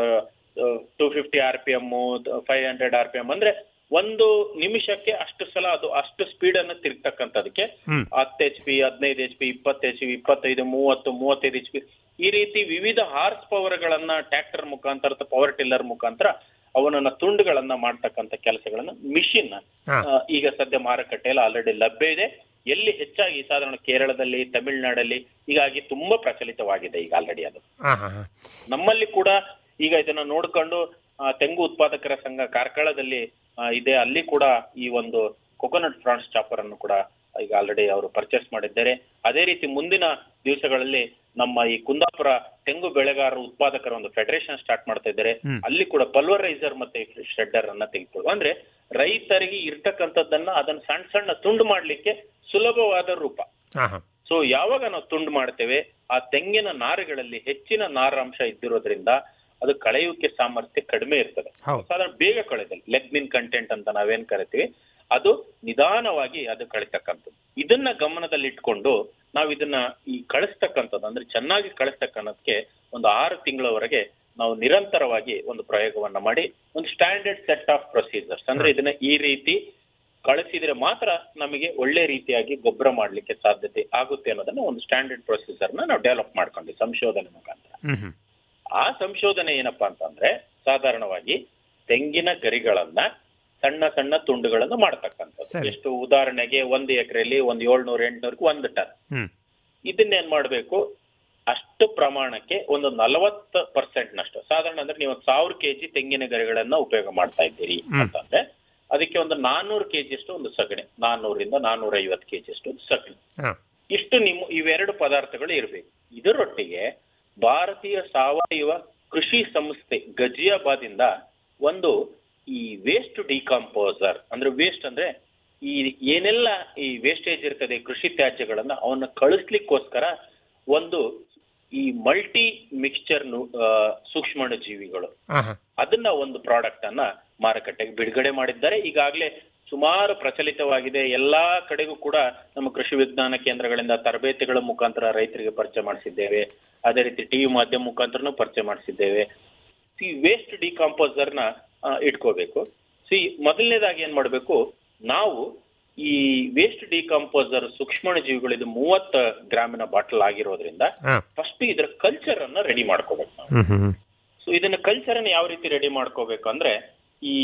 two fifty R P M five hundred R P M ಅಂದ್ರೆ ಒಂದು ನಿಮಿಷಕ್ಕೆ ಅಷ್ಟು ಸಲ ಅದು ಅಷ್ಟು ಸ್ಪೀಡ್ ಅನ್ನು ತಿರುಗ್ತಕ್ಕಂಥದಕ್ಕೆ ಹ್ಮ್ ಹತ್ತು ಎಚ್ ಪಿ ಹದಿನೈದು ಎಚ್ ಪಿ ಇಪ್ಪತ್ತು ಎಚ್ ಪಿ ಇಪ್ಪತ್ತೈದು ಮೂವತ್ತು ಮೂವತ್ತೈದು ಎಚ್ ಪಿ ಈ ರೀತಿ ವಿವಿಧ ಹಾರ್ಸ್ ಪವರ್ ಗಳನ್ನ ಟ್ರ್ಯಾಕ್ಟರ್ ಮುಖಾಂತರ ಅಥವಾ ಪವರ್ ಟಿಲ್ಲರ್ ಮುಖಾಂತರ ಅವನನ್ನ ತುಂಡುಗಳನ್ನ ಮಾಡ್ತಕ್ಕಂಥ ಕೆಲಸಗಳನ್ನ ಮಿಷಿನ್ ಹಾ. ಈಗ ಸದ್ಯ ಮಾರುಕಟ್ಟೆಯಲ್ಲಿ ಆಲ್ರೆಡಿ ಲಭ್ಯ ಇದೆ ಎಲ್ಲಿ ಹೆಚ್ಚಾಗಿ ಸಾಧಾರಣ ಕೇರಳದಲ್ಲಿ ತಮಿಳುನಾಡಲ್ಲಿ ಹೀಗಾಗಿ ತುಂಬಾ ಪ್ರಚಲಿತವಾಗಿದೆ ಈಗ ಆಲ್ರೆಡಿ ಅದು ಹಾ ಹಾ ಹಾ ನಮ್ಮಲ್ಲಿ ಕೂಡ ಈಗ ಇದನ್ನ ನೋಡ್ಕೊಂಡು ಆ, ತೆಂಗು ಉತ್ಪಾದಕರ ಸಂಘ ಕಾರ್ಕಳದಲ್ಲಿ ಆ, ಇದೆ ಅಲ್ಲಿ ಕೂಡ ಈ ಒಂದು ಕೊಕೊನಟ್ ಫ್ರಾನ್ಸ್ ಚಾಪರ್ ಅನ್ನು ಕೂಡ ಈಗ ಆಲ್ರೆಡಿ ಅವರು ಪರ್ಚೇಸ್ ಮಾಡಿದ್ದಾರೆ ಅದೇ ರೀತಿ ಮುಂದಿನ ದಿವಸಗಳಲ್ಲಿ ನಮ್ಮ ಈ ಕುಂದಾಪುರ ತೆಂಗು ಬೆಳೆಗಾರರ ಉತ್ಪಾದಕರ ಒಂದು ಫೆಡರೇಷನ್ ಸ್ಟಾರ್ಟ್ ಮಾಡ್ತಾ ಇದ್ದಾರೆ ಹ್ಮ್. ಅಲ್ಲಿ ಕೂಡ ಪಲ್ವರೈಸರ್ ಮತ್ತೆ ಶ್ರೆಡ್ಡರ್ ಅನ್ನ ತೆಗೆದುಕೊಳ್ಳುವ ಅಂದ್ರೆ ರೈತರಿಗೆ ಇರ್ತಕ್ಕಂಥದ್ದನ್ನ ಅದನ್ನ ಸಣ್ಣ ಸಣ್ಣ ತುಂಡು ಮಾಡ್ಲಿಕ್ಕೆ ಸುಲಭವಾದ ರೂಪ ಹಾ ಹಾ ಸೊ ಯಾವಾಗ ನಾವು ತುಂಡು ಮಾಡ್ತೇವೆ ಆ ತೆಂಗಿನ ನಾರುಗಳಲ್ಲಿ ಹೆಚ್ಚಿನ ನಾರಾಂಶ ಇದ್ದಿರೋದ್ರಿಂದ ಅದು ಕಳೆಯುವಿಕೆ ಸಾಮರ್ಥ್ಯ ಕಡಿಮೆ ಇರ್ತದೆ ಹೌದು. ಸಾಧಾರಣ ಬೇಗ ಕಳೆದಲ್ಲಿ ಲೆಗ್ಮಿನ್ ಕಂಟೆಂಟ್ ಅಂತ ನಾವೇನ್ ಕರಿತೀವಿ ಅದು ನಿಧಾನವಾಗಿ ಅದು ಕಳಿತಕ್ಕಂಥದ್ದು ಇದನ್ನ ಗಮನದಲ್ಲಿಟ್ಕೊಂಡು ನಾವು ಇದನ್ನ ಈ ಕಳಿಸ್ತಕ್ಕಂಥದ್ದು ಅಂದ್ರೆ ಚೆನ್ನಾಗಿ ಕಳಿಸ್ತಕ್ಕನ್ನೋದಕ್ಕೆ ಒಂದು ಆರು ತಿಂಗಳವರೆಗೆ ನಾವು ನಿರಂತರವಾಗಿ ಒಂದು ಪ್ರಯೋಗವನ್ನ ಮಾಡಿ ಒಂದು ಸ್ಟ್ಯಾಂಡರ್ಡ್ ಸೆಟ್ ಆಫ್ ಪ್ರೊಸೀಜರ್ಸ್ ಅಂದ್ರೆ ಇದನ್ನ ಈ ರೀತಿ ಕಳಿಸಿದ್ರೆ ಮಾತ್ರ ನಮಗೆ ಒಳ್ಳೆ ರೀತಿಯಾಗಿ ಗೊಬ್ಬರ ಮಾಡ್ಲಿಕ್ಕೆ ಸಾಧ್ಯತೆ ಆಗುತ್ತೆ ಅನ್ನೋದನ್ನ ಒಂದು ಸ್ಟ್ಯಾಂಡರ್ಡ್ ಪ್ರೊಸೀಜರ್ ನ ನಾವು ಡೆವಲಪ್ ಮಾಡ್ಕೊಂಡ್ವಿ ಸಂಶೋಧನೆ ಮುಖಾಂತರ ಹ್ಮ್ ಹ್ಮ್ ಆ ಸಂಶೋಧನೆ ಏನಪ್ಪಾ ಅಂತಂದ್ರೆ ಸಾಧಾರಣವಾಗಿ ತೆಂಗಿನ ಗರಿಗಳನ್ನ ಸಣ್ಣ ಸಣ್ಣ ತುಂಡುಗಳನ್ನು ಮಾಡ್ತಕ್ಕಂಥದ್ದು ಸರಿ. ಎಷ್ಟು ಉದಾಹರಣೆಗೆ ಒಂದು ಎಕರೆಯಲ್ಲಿ ಒಂದು ಏಳ್ನೂರ ಎಂಟ್ನೂರ್ಗೆ ಒಂದು ಟನ್ ಹ್ಮ್ ಇದನ್ನೇನ್ ಮಾಡ್ಬೇಕು ಅಷ್ಟು ಪ್ರಮಾಣಕ್ಕೆ ಒಂದು ನಲವತ್ತು ಪರ್ಸೆಂಟ್ ನಷ್ಟು ಸಾಧಾರಣ ಅಂದ್ರೆ ನೀವು ಒಂದು ಸಾವಿರ ಕೆಜಿ ತೆಂಗಿನ ಗರಿಗಳನ್ನ ಉಪಯೋಗ ಮಾಡ್ತಾ ಇದ್ದೀರಿ ಹ್ಮ್. ಅಂತಂದ್ರೆ ಅದಕ್ಕೆ ಒಂದು ನಾನ್ನೂರು ಕೆಜಿ ಅಷ್ಟು ಒಂದು ಸಗಣಿ ನಾನ್ನೂರಿಂದ ನಾನ್ನೂರ ಐವತ್ತು ಕೆಜಿ ಅಷ್ಟು ಒಂದು ಸಗಣಿ ಹಾ ಇಷ್ಟು ನಿಮ್ಮ ಇವೆರಡು ಪದಾರ್ಥಗಳು ಇರಬೇಕು ಇದರೊಟ್ಟಿಗೆ ಭಾರತೀಯ ಸಾವಯವ ಕೃಷಿ ಸಂಸ್ಥೆ ಗಜಿಯಾಬಾದ್ ಇಂದ ಒಂದು ಈ ವೇಸ್ಟ್ ಡಿಕಾಂಪೋಸರ್ ಅಂದ್ರೆ ವೇಸ್ಟ್ ಅಂದ್ರೆ ಈ ಏನೆಲ್ಲ ಈ ವೇಸ್ಟೇಜ್ ಇರ್ತದೆ ಕೃಷಿ ತ್ಯಾಜ್ಯಗಳನ್ನ ಅವನ್ನ ಕಳಿಸ್ಲಿಕ್ಕೋಸ್ಕರ ಒಂದು ಈ ಮಲ್ಟಿ ಮಿಕ್ಸ್ಚರ್ ಸೂಕ್ಷ್ಮಾಣು ಜೀವಿಗಳು ಹಾ ಹಾ ಅದನ್ನ ಒಂದು ಪ್ರಾಡಕ್ಟ್ ಅನ್ನ ಮಾರುಕಟ್ಟೆಗೆ ಬಿಡುಗಡೆ ಮಾಡಿದ್ದಾರೆ ಈಗಾಗಲೇ ಸುಮಾರು ಪ್ರಚಲಿತವಾಗಿದೆ ಎಲ್ಲಾ ಕಡೆಗೂ ಕೂಡ ನಮ್ಮ ಕೃಷಿ ವಿಜ್ಞಾನ ಕೇಂದ್ರಗಳಿಂದ ತರಬೇತಿಗಳ ಮುಖಾಂತರ ರೈತರಿಗೆ ಪರಿಚಯ ಮಾಡಿಸಿದ್ದೇವೆ ಅದೇ ರೀತಿ ಟಿವಿ ಮಾಧ್ಯಮ ಮುಖಾಂತರನೂ ಪರಿಚಯ ಮಾಡಿಸಿದ್ದೇವೆ ಸಿ ವೇಸ್ಟ್ ಡಿಕಾಂಪೋಸರ್ ನ ಆ, ಇಟ್ಕೋಬೇಕು ಸಿ ಮೊದಲನೇದಾಗಿ ಏನ್ ಮಾಡ್ಬೇಕು ನಾವು ಈ ವೇಸ್ಟ್ ಡಿಕಾಂಪೋಸರ್ ಸೂಕ್ಷ್ಮಾಣು ಜೀವಿಗಳು ಇದು ಮೂವತ್ತು ಗ್ರಾಮಿನ ಬಾಟಲ್ ಆಗಿರೋದ್ರಿಂದ ಹಾ ಫಸ್ಟ್ ಇದರ ಕಲ್ಚರ್ ಅನ್ನ ರೆಡಿ ಮಾಡ್ಕೋಬೇಕು ನಾವು ಹ್ಮ್ ಹ್ಮ್ ಹ್ಮ್ ಸೊ ಇದನ್ನ ಕಲ್ಚರ್ ಅನ್ನು ಯಾವ ರೀತಿ ರೆಡಿ ಮಾಡ್ಕೋಬೇಕು ಅಂದ್ರೆ ಈ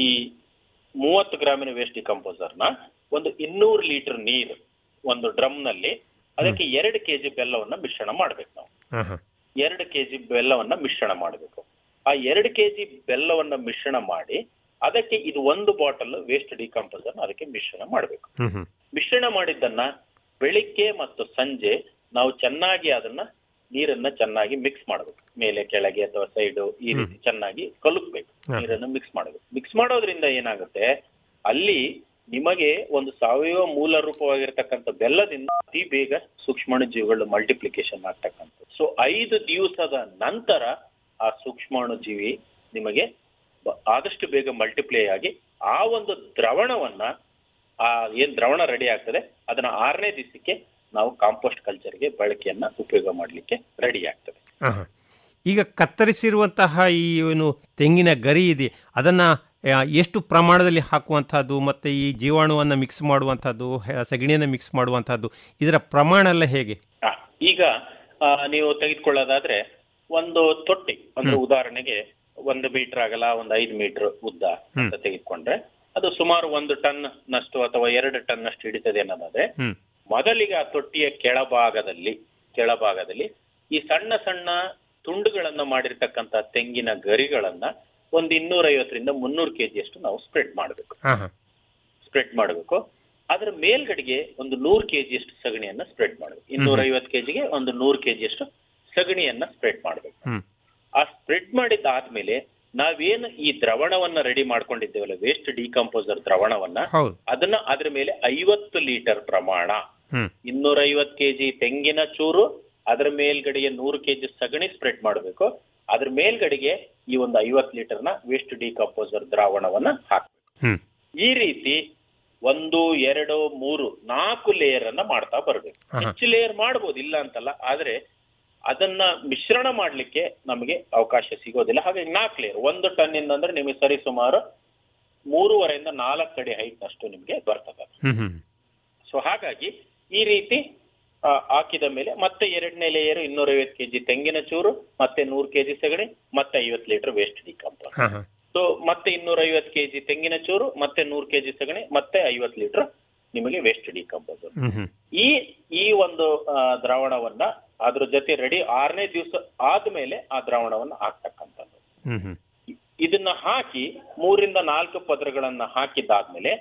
ಮೂವತ್ತು ಗ್ರಾಮಿನ ವೇಸ್ಟ್ ಡಿಕಂಪೋಸರ್ ನ ಒಂದು ಇನ್ನೂರು ಲೀಟರ್ ನೀರು ಒಂದು ಡ್ರಮ್ ನಲ್ಲಿ ಅದಕ್ಕೆ ಎರಡು ಕೆಜಿ ಬೆಲ್ಲವನ್ನ ಮಿಶ್ರಣ ಮಾಡ್ಬೇಕು ನಾವು ಹಾ ಹಾ ಎರಡು ಕೆಜಿ ಬೆಲ್ಲವನ್ನ ಮಿಶ್ರಣ ಮಾಡಬೇಕು ಆ ಎರಡು ಕೆಜಿ ಬೆಲ್ಲವನ್ನ ಮಿಶ್ರಣ ಮಾಡಿ ಅದಕ್ಕೆ ಇದು ಒಂದು ಬಾಟಲ್ ವೇಸ್ಟ್ ಡಿಕಂಪೋಸರ್ ಅದಕ್ಕೆ ಮಿಶ್ರಣ ಮಾಡಬೇಕು ಹ್ಮ್ ಹ್ಮ್ ಮಿಶ್ರಣ ಮಾಡಿದ್ದನ್ನ ಬೆಳಿಗ್ಗೆ ಮತ್ತು ಸಂಜೆ ನಾವು ಚೆನ್ನಾಗಿ ಅದನ್ನ ನೀರನ್ನ ಚೆನ್ನಾಗಿ ಮಿಕ್ಸ್ ಮಾಡಬೇಕು ಮೇಲೆ ಕೆಳಗೆ ಅಥವಾ ಸೈಡು ಈ ರೀತಿ ಚೆನ್ನಾಗಿ ಕಲುಕ್ಬೇಕು ಹ. ನೀರನ್ನು ಮಿಕ್ಸ್ ಮಾಡಬೇಕು ಮಿಕ್ಸ್ ಮಾಡೋದ್ರಿಂದ ಏನಾಗುತ್ತೆ ಅಲ್ಲಿ ನಿಮಗೆ ಒಂದು ಸಾವಯವ ಮೂಲ ರೂಪವಾಗಿರ್ತಕ್ಕಂಥ ಬೆಲ್ಲದಿಂದ ಅತಿ ಬೇಗ ಸೂಕ್ಷ್ಮಾಣು ಜೀವಿಗಳು ಮಲ್ಟಿಪ್ಲಿಕೇಶನ್ ಆಗ್ತಕ್ಕಂಥ ಸೊ ಐದು ದಿವಸದ ನಂತರ ಆ ಸೂಕ್ಷ್ಮಾಣು ಜೀವಿ ನಿಮಗೆ ಬ- ಆದಷ್ಟು ಬೇಗ ಮಲ್ಟಿಪ್ಲೈ ಆಗಿ ಆ ಒಂದು ದ್ರವಣವನ್ನ ಆ ಏನ್ ದ್ರವಣ ರೆಡಿ ಆಗ್ತದೆ ಅದನ್ನ ಆರನೇ ದಿವಸಕ್ಕೆ ನಾವು ಕಾಂಪೋಸ್ಟ್ ಕಲ್ಚರ್ಗೆ ಬಳಕೆಯನ್ನ ಉಪಯೋಗ ಮಾಡ್ಲಿಕ್ಕೆ ರೆಡಿ ಆಗ್ತದೆ ಹಾ ಹಾ ಈಗ ಕತ್ತರಿಸಿರುವಂತಹ ಈ ಏನು ತೆಂಗಿನ ಗರಿ ಇದೆ ಅದನ್ನ ಆ, ಎಷ್ಟು ಪ್ರಮಾಣದಲ್ಲಿ ಹಾಕುವಂತಹದ್ದು ಮತ್ತೆ ಈ ಜೀವಾಣುವನ್ನು ಮಿಕ್ಸ್ ಮಾಡುವಂತಹದ್ದು ಹೆ- ಸಗಣಿಯನ್ನು ಮಿಕ್ಸ್ ಮಾಡುವಂತಹದ್ದು ಇದರ ಪ್ರಮಾಣ ಎಲ್ಲ ಹೇಗೆ ಆ, ಈಗ ಆ, ನೀವು ತೆಗೆದುಕೊಳ್ಳೋದಾದ್ರೆ ಒಂದು ತೊಟ್ಟಿ ಅಂದ್ರೆ ಉದಾಹರಣೆಗೆ ಒಂದು ಮೀಟರ್ ಆಗಲ್ಲ ಒಂದು ಐದು ಮೀಟರ್ ಉದ್ದ ಅಂತ ತೆಗೆದುಕೊಂಡ್ರೆ ಅದು ಸುಮಾರು ಒಂದು ಟನ್ ನಷ್ಟು ಅಥವಾ ಎರಡು ಟನ್ ನಷ್ಟು ಹಿಡಿತದೆ ಅನ್ನೋದಾದ್ರೆ ಹ್ಮ್ ಮೊದಲಿಗೆ ಆ ತೊಟ್ಟಿಯ ಕೆಳಭಾಗದಲ್ಲಿ ಕೆಳಭಾಗದಲ್ಲಿ ಈ ಸಣ್ಣ ಸಣ್ಣ ತುಂಡುಗಳನ್ನ ಮಾಡಿರ್ತಕ್ಕಂಥ ತೆಂಗಿನ ಗರಿಗಳನ್ನ ಒಂದು ಇನ್ನೂರ ಐವತ್ತರಿಂದ ಮುನ್ನೂರು ಕೆಜಿ ಅಷ್ಟು ನಾವು ಸ್ಪ್ರೆಡ್ ಮಾಡಬೇಕು ಹಾ ಹಾ ಸ್ಪ್ರೆಡ್ ಮಾಡಬೇಕು ಅದರ ಮೇಲ್ಗಡೆಗೆ ಒಂದು ನೂರು ಕೆಜಿ ಅಷ್ಟು ಸಗಣಿಯನ್ನ ಸ್ಪ್ರೆಡ್ ಮಾಡಬೇಕು ಇನ್ನೂರ ಐವತ್ತು ಕೆಜಿಗೆ ಒಂದು ನೂರು ಕೆಜಿ ಅಷ್ಟು ಸಗಣಿಯನ್ನ ಸ್ಪ್ರೆಡ್ ಮಾಡಬೇಕು ಹ್ಮ್ ಆ ಸ್ಪ್ರೆಡ್ ಮಾಡಿದ್ದಾದ್ಮೇಲೆ ನಾವೇನು ಈ ದ್ರವಣವನ್ನ ರೆಡಿ ಮಾಡ್ಕೊಂಡಿದ್ದೇವಲ್ಲ ವೇಸ್ಟ್ ಡಿಕಂಪೋಸರ್ ದ್ರವಣವನ್ನ ಹೌದು ಅದನ್ನ ಅದ್ರ ಮೇಲೆ ಐವತ್ತು ಲೀಟರ್ ಪ್ರಮಾಣ ಹ್ಮ್ ಇನ್ನೂರ ಐವತ್ತು ಕೆಜಿ ತೆಂಗಿನ ಚೂರು ಅದರ ಮೇಲ್ಗಡೆಗೆ ನೂರು ಕೆಜಿ ಸಗಣಿ ಸ್ಪ್ರೆಡ್ ಮಾಡಬೇಕು ಅದ್ರ ಮೇಲ್ಗಡೆಗೆ ಈ ಒಂದು ಐವತ್ತು ಲೀಟರ್ನ ವೇಸ್ಟ್ ಡಿಕಂಪೋಸರ್ ದ್ರಾವಣವನ್ನ ಹಾಕ್ಬೇಕು ಹ್ಮ್ ಈ ರೀತಿ ಒಂದು ಎರಡು ಮೂರು ನಾಲ್ಕು ಲೇಯರ್ ಅನ್ನ ಮಾಡ್ತಾ ಬರ್ಬೇಕು ಆಹಾ. ಹೆಚ್ಚು ಲೇಯರ್ ಮಾಡ್ಬೋದು ಇಲ್ಲ ಅಂತಲ್ಲ ಆದ್ರೆ ಅದನ್ನ ಮಿಶ್ರಣ ಮಾಡ್ಲಿಕ್ಕೆ ನಮಗೆ ಅವಕಾಶ ಸಿಗೋದಿಲ್ಲ ಹಾಗಾಗಿ ನಾಲ್ಕು ಲೇಯರ್ ಒಂದು ಟನ್ ಇಂದ ಅಂದ್ರೆ ನಿಮಗೆ ಸರಿ ಸುಮಾರು ಮೂರುವರೆಯಿಂದ ನಾಲ್ಕು ಅಡಿ ಹೈಟ್ ಅಷ್ಟು ನಿಮಗೆ ಬರ್ತದೆ ಹ್ಮ್ ಹ್ಮ್ ಸೊ ಹಾಗಾಗಿ ಈ ರೀತಿ ಆ, ಹಾಕಿದ ಮೇಲೆ ಮತ್ತೆ ಎರಡನೇ ಲೇಯರ್ ಇನ್ನೂರೈವತ್ತು ಕೆಜಿ ತೆಂಗಿನ ಚೂರು ಮತ್ತೆ ನೂರು ಕೆಜಿ ಸಗಣಿ ಮತ್ತೆ ಐವತ್ತು ಲೀಟರ್ ವೇಸ್ಟ್ ಡಿಕಂಪೋಸ್ ಹಾ ಹಾ ಸೊ ಮತ್ತೆ ಇನ್ನೂರೈವತ್ತು ಕೆಜಿ ತೆಂಗಿನ ಚೂರು ಮತ್ತೆ ನೂರು ಕೆಜಿ ಸಗಣಿ ಮತ್ತೆ ಐವತ್ತು ಲೀಟರ್ ನಿಮಗೆ ವೇಸ್ಟ್ ಡಿಕಂಪೋಸರ್ ಹ್ಮ್ ಹ್ಮ್ ಈ ಈ ಒಂದು ಆ, ದ್ರಾವಣವನ್ನ ಅದ್ರ ಜೊತೆ ರೆಡಿ ಆರನೇ ದಿವಸ ಆದ್ಮೇಲೆ ಆ ದ್ರಾವಣವನ್ನ ಹಾಕ್ತಕ್ಕಂಥದ್ದು ಹ್ಮ್ ಹ್ಮ್ ಇದನ್ನ ಹಾಕಿ ಮೂರಿಂದ ನಾಲ್ಕು ಪದರಗಳನ್ನ ಹಾಕಿದ್ದಾದ್ಮೇಲೆ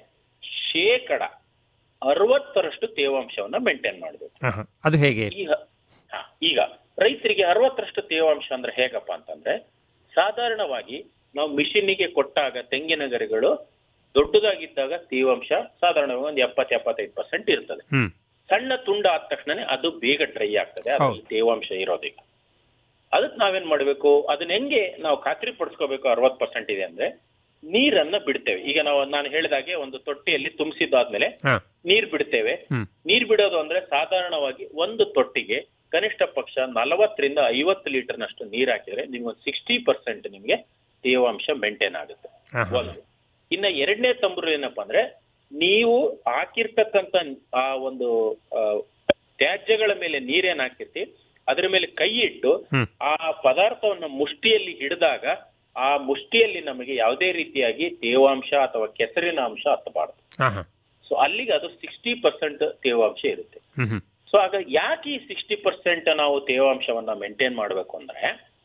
ಶೇಕಡ ಅರವತ್ತರಷ್ಟು ತೇವಾಂಶವನ್ನ ಮೇಂಟೈನ್ ಮಾಡಬೇಕು ಹಾ ಹಾ ಅದು ಹೇಗೆ ಈಗ ಹಾ, ಈಗ ರೈತರಿಗೆ ಅರವತ್ತರಷ್ಟು ತೇವಾಂಶ ಅಂದ್ರೆ ಹೇಗಪ್ಪ ಅಂತಂದ್ರೆ ಸಾಧಾರಣವಾಗಿ ನಾವು ಮಿಷಿನ್ನಿಗೆ ಕೊಟ್ಟಾಗ ತೆಂಗಿನ ಗರಿಗಳು ದೊಡ್ಡದಾಗಿದ್ದಾಗ ತೇವಾಂಶ ಸಾಧಾರಣವಾಗಿ ಒಂದು ಎಪ್ಪತ್ತು ಎಪ್ಪತ್ತೈದು ಪರ್ಸೆಂಟ್ ಇರ್ತದೆ ಹ್ಮ್ ಸಣ್ಣ ತುಂಡ ಆದ ತಕ್ಷಣನೇ ಅದು ಬೇಗ ಡ್ರೈ ಆಗ್ತದೆ ಅದ್ರಲ್ಲಿ ತೇವಾಂಶ ಇರೋದಿಲ್ಲ ಅದಕ್ಕೆ ನಾವೇನ್ ಮಾಡ್ಬೇಕು ಅದನ್ನ ಹೆಂಗೆ ನಾವು ಖಾತ್ರಿ ಪಡಿಸ್ಕೋಬೇಕು ಅರವತ್ ಪರ್ಸೆಂಟ್ ಇದೆ ಅಂದ್ರೆ ನೀರನ್ನ ಬಿಡ್ತೇವೆ ಈಗ ನಾವು ನಾನು ಹೇಳಿದಾಗೆ ಒಂದು ತೊಟ್ಟಿಯಲ್ಲಿ ತುಂಬಿಸಿದ್ದಾದ್ಮೇಲೆ ಹಾ ನೀರ್ ಬಿಡ್ತೇವೆ ಹ್ಮ್ ನೀರ್ ಬಿಡೋದು ಅಂದ್ರೆ ಸಾಧಾರಣವಾಗಿ ಒಂದು ತೊಟ್ಟಿಗೆ ಕನಿಷ್ಠ ಪಕ್ಷ ನಲವತ್ತರಿಂದ ಐವತ್ತು ಲೀಟರ್ನಷ್ಟು ನೀರ್ ಹಾಕಿದ್ರೆ ನಿಮ್ಗೆ ಸಿಕ್ಸ್ಟಿ ಪರ್ಸೆಂಟ್ ನಿಮ್ಗೆ ತೇವಾಂಶ ಮೇಂಟೈನ್ ಆಗುತ್ತೆ ಹಾ, ಹಾ. ಒಂದು ಇನ್ನ ಎರಡನೇ ತಂಬರು ಏನಪ್ಪಾ ಅಂದ್ರೆ ನೀವು ಹಾಕಿರ್ತಕ್ಕಂತ ಆ ಒಂದು ಆ, ತ್ಯಾಜ್ಯಗಳ ಮೇಲೆ ನೀರೇನ್ ಹಾಕಿರ್ತಿ ಅದ್ರ ಮೇಲೆ ಕೈ ಇಟ್ಟು ಹ್ಮ್. ಆ ಪದಾರ್ಥವನ್ನ ಮುಷ್ಟಿಯಲ್ಲಿ ಹಿಡಿದಾಗ ಆ ಮುಷ್ಟಿಯಲ್ಲಿ ನಮಗೆ ಯಾವುದೇ ರೀತಿಯಾಗಿ ತೇವಾಂಶ ಅಥವಾ ಕೆಸರಿನ ಅಂಶ ಹತ್ತಬಾರದು ಹಾ ಹಾ ಸೊ ಅಲ್ಲಿಗೆ ಅದು ಸಿಕ್ಸ್ಟಿ ಪರ್ಸೆಂಟ್ ತೇವಾಂಶ ಇರುತ್ತೆ ಹ್ಮ್ ಹ್ಮ್ ಸೊ ಆಗ ಯಾಕೆ ಈ ಸಿಕ್ಸ್ಟಿ ಪರ್ಸೆಂಟ್ ನಾವು ತೇವಾಂಶವನ್ನ ಮೇಂಟೈನ್ ಮಾಡಬೇಕು ಅಂದ್ರೆ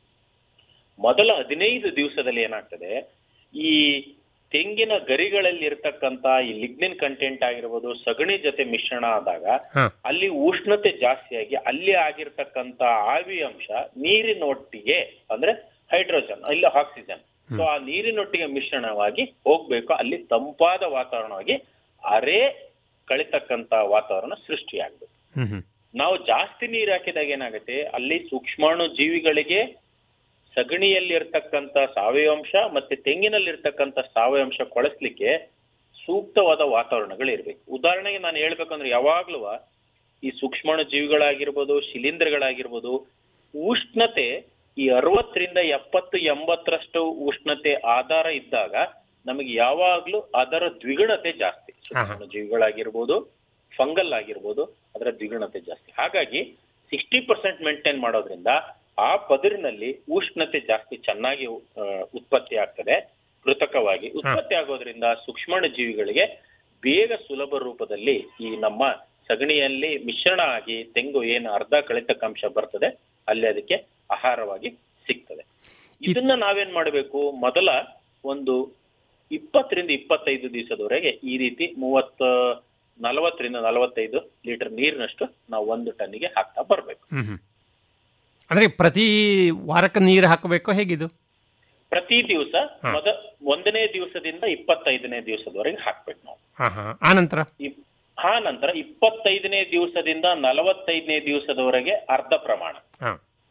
ಮೊದಲ ಹದಿನೈದು ದಿವಸದಲ್ಲಿ ಏನಾಗ್ತದೆ ಈ ತೆಂಗಿನ ಗರಿಗಳಲ್ಲಿ ಇರ್ತಕ್ಕಂತ ಈ ಲಿಗ್ನಿನ್ ಕಂಟೆಂಟ್ ಆಗಿರ್ಬೋದು ಸಗಣಿ ಜೊತೆ ಮಿಶ್ರಣ ಆದಾಗ ಹಾ ಅಲ್ಲಿ ಉಷ್ಣತೆ ಜಾಸ್ತಿಯಾಗಿ ಅಲ್ಲಿ ಆಗಿರ್ತಕ್ಕಂತ ಆವಿ ಅಂಶ ನೀರಿನೊಟ್ಟಿಗೆ ಅಂದ್ರೆ ಹೈಡ್ರೋಜನ್ ಇಲ್ಲ ಆಕ್ಸಿಜನ್ ಸೊ ಆ ನೀರಿನೊಟ್ಟಿಗೆ ಮಿಶ್ರಣವಾಗಿ ಹೋಗ್ಬೇಕು ಅಲ್ಲಿ ತಂಪಾದ ವಾತಾವರಣವಾಗಿ ಅರೆ ಕಳಿತಕ್ಕಂತ ವಾತಾವರಣ ಸೃಷ್ಟಿಯಾಗಬೇಕು ಹ್ಮ್ ಹ್ಮ್ ನಾವು ಜಾಸ್ತಿ ನೀರು ಹಾಕಿದಾಗ ಏನಾಗುತ್ತೆ ಅಲ್ಲಿ ಸೂಕ್ಷ್ಮಾಣು ಜೀವಿಗಳಿಗೆ ಸಗಣಿಯಲ್ಲಿರ್ತಕ್ಕಂಥ ಸಾವಯವಾಂಶ ಮತ್ತೆ ತೆಂಗಿನಲ್ಲಿರ್ತಕ್ಕಂಥ ಸಾವಯವಾಂಶ ಕೊಳಸ್ಲಿಕ್ಕೆ ಸೂಕ್ತವಾದ ವಾತಾವರಣಗಳು ಇರ್ಬೇಕು ಉದಾಹರಣೆಗೆ ನಾನು ಹೇಳ್ಬೇಕಂದ್ರೆ ಯಾವಾಗ್ಲೂ ಈ ಸೂಕ್ಷ್ಮಾಣು ಜೀವಿಗಳಾಗಿರ್ಬೋದು ಶಿಲೀಂಧ್ರಗಳಾಗಿರ್ಬೋದು ಉಷ್ಣತೆ ಈ ಅರವತ್ತರಿಂದ ಎಪ್ಪತ್ತು ಎಂಬತ್ತರಷ್ಟು ಉಷ್ಣತೆ ಆಧಾರ ಇದ್ದಾಗ ನಮಗೆ ಯಾವಾಗ್ಲೂ ಅದರ ದ್ವಿಗುಣತೆ ಜಾಸ್ತಿ ಸೂಕ್ಷ್ಮಾಣು ಜೀವಿಗಳಾಗಿರ್ಬೋದು ಫಂಗಲ್ ಆಗಿರ್ಬೋದು ಅದರ ದ್ವಿಗುಣತೆ ಜಾಸ್ತಿ ಹಾಗಾಗಿ ಸಿಕ್ಸ್ಟಿ ಪರ್ಸೆಂಟ್ ಮೇಂಟೈನ್ ಮಾಡೋದ್ರಿಂದ ಆ ಪದರಿನಲ್ಲಿ ಉಷ್ಣತೆ ಜಾಸ್ತಿ ಚೆನ್ನಾಗಿ ಆ, ಉತ್ಪತ್ತಿ ಆಗ್ತದೆ ಕೃತಕವಾಗಿ ಉತ್ಪತ್ತಿ ಆಗೋದ್ರಿಂದ ಸೂಕ್ಷ್ಮಾಣು ಜೀವಿಗಳಿಗೆ ಬೇಗ ಸುಲಭ ರೂಪದಲ್ಲಿ ಈ ನಮ್ಮ ಸಗಣಿಯಲ್ಲಿ ಮಿಶ್ರಣ ಆಗಿ ತೆಂಗು ಏನು ಅರ್ಧ ಕಳಿತಕ್ಕಂಶ ಬರ್ತದೆ ಅಲ್ಲಿ ಅದಕ್ಕೆ ಆಹಾರವಾಗಿ ಸಿಗ್ತದೆ ಇದನ್ನ ನಾವೇನ್ ಮಾಡಬೇಕು ಮೊದಲ ಒಂದು ಇಪ್ಪತ್ತರಿಂದ ಇಪ್ಪತ್ತೈದು ದಿವಸದವರೆಗೆ ಈ ರೀತಿ ಮೂವತ್ತ ನಲವತ್ತರಿಂದ ನಲವತ್ತೈದು ಲೀಟರ್ ನೀರಿನಷ್ಟು ನಾವು ಒಂದು ಟನ್ನಿಗೆ ಹಾಕ್ತಾ ಬರ್ಬೇಕು ಹ್ಮ್ ಹ್ಮ್ ಅಂದ್ರೆ ಪ್ರತಿ ವಾರಕ್ಕೆ ನೀರು ಹಾಕಬೇಕು ಹೇಗಿದು ಪ್ರತಿ ದಿವಸ ಹಾ. ಮೊದ ಒಂದನೇ ದಿವಸದಿಂದ ಇಪ್ಪತ್ತೈದನೇ ದಿವಸದವರೆಗೆ ಹಾಕ್ಬೇಕು ನಾವು ಹಾ ಹಾ ಆ ನಂತರ ಇಪ್- ಆ ನಂತರ ಇಪ್ಪತ್ತೈದನೇ ದಿವಸದಿಂದ ನಲವತ್ತೈದನೇ ದಿವಸದವರೆಗೆ ಅರ್ಧ ಪ್ರಮಾಣ ಹಾ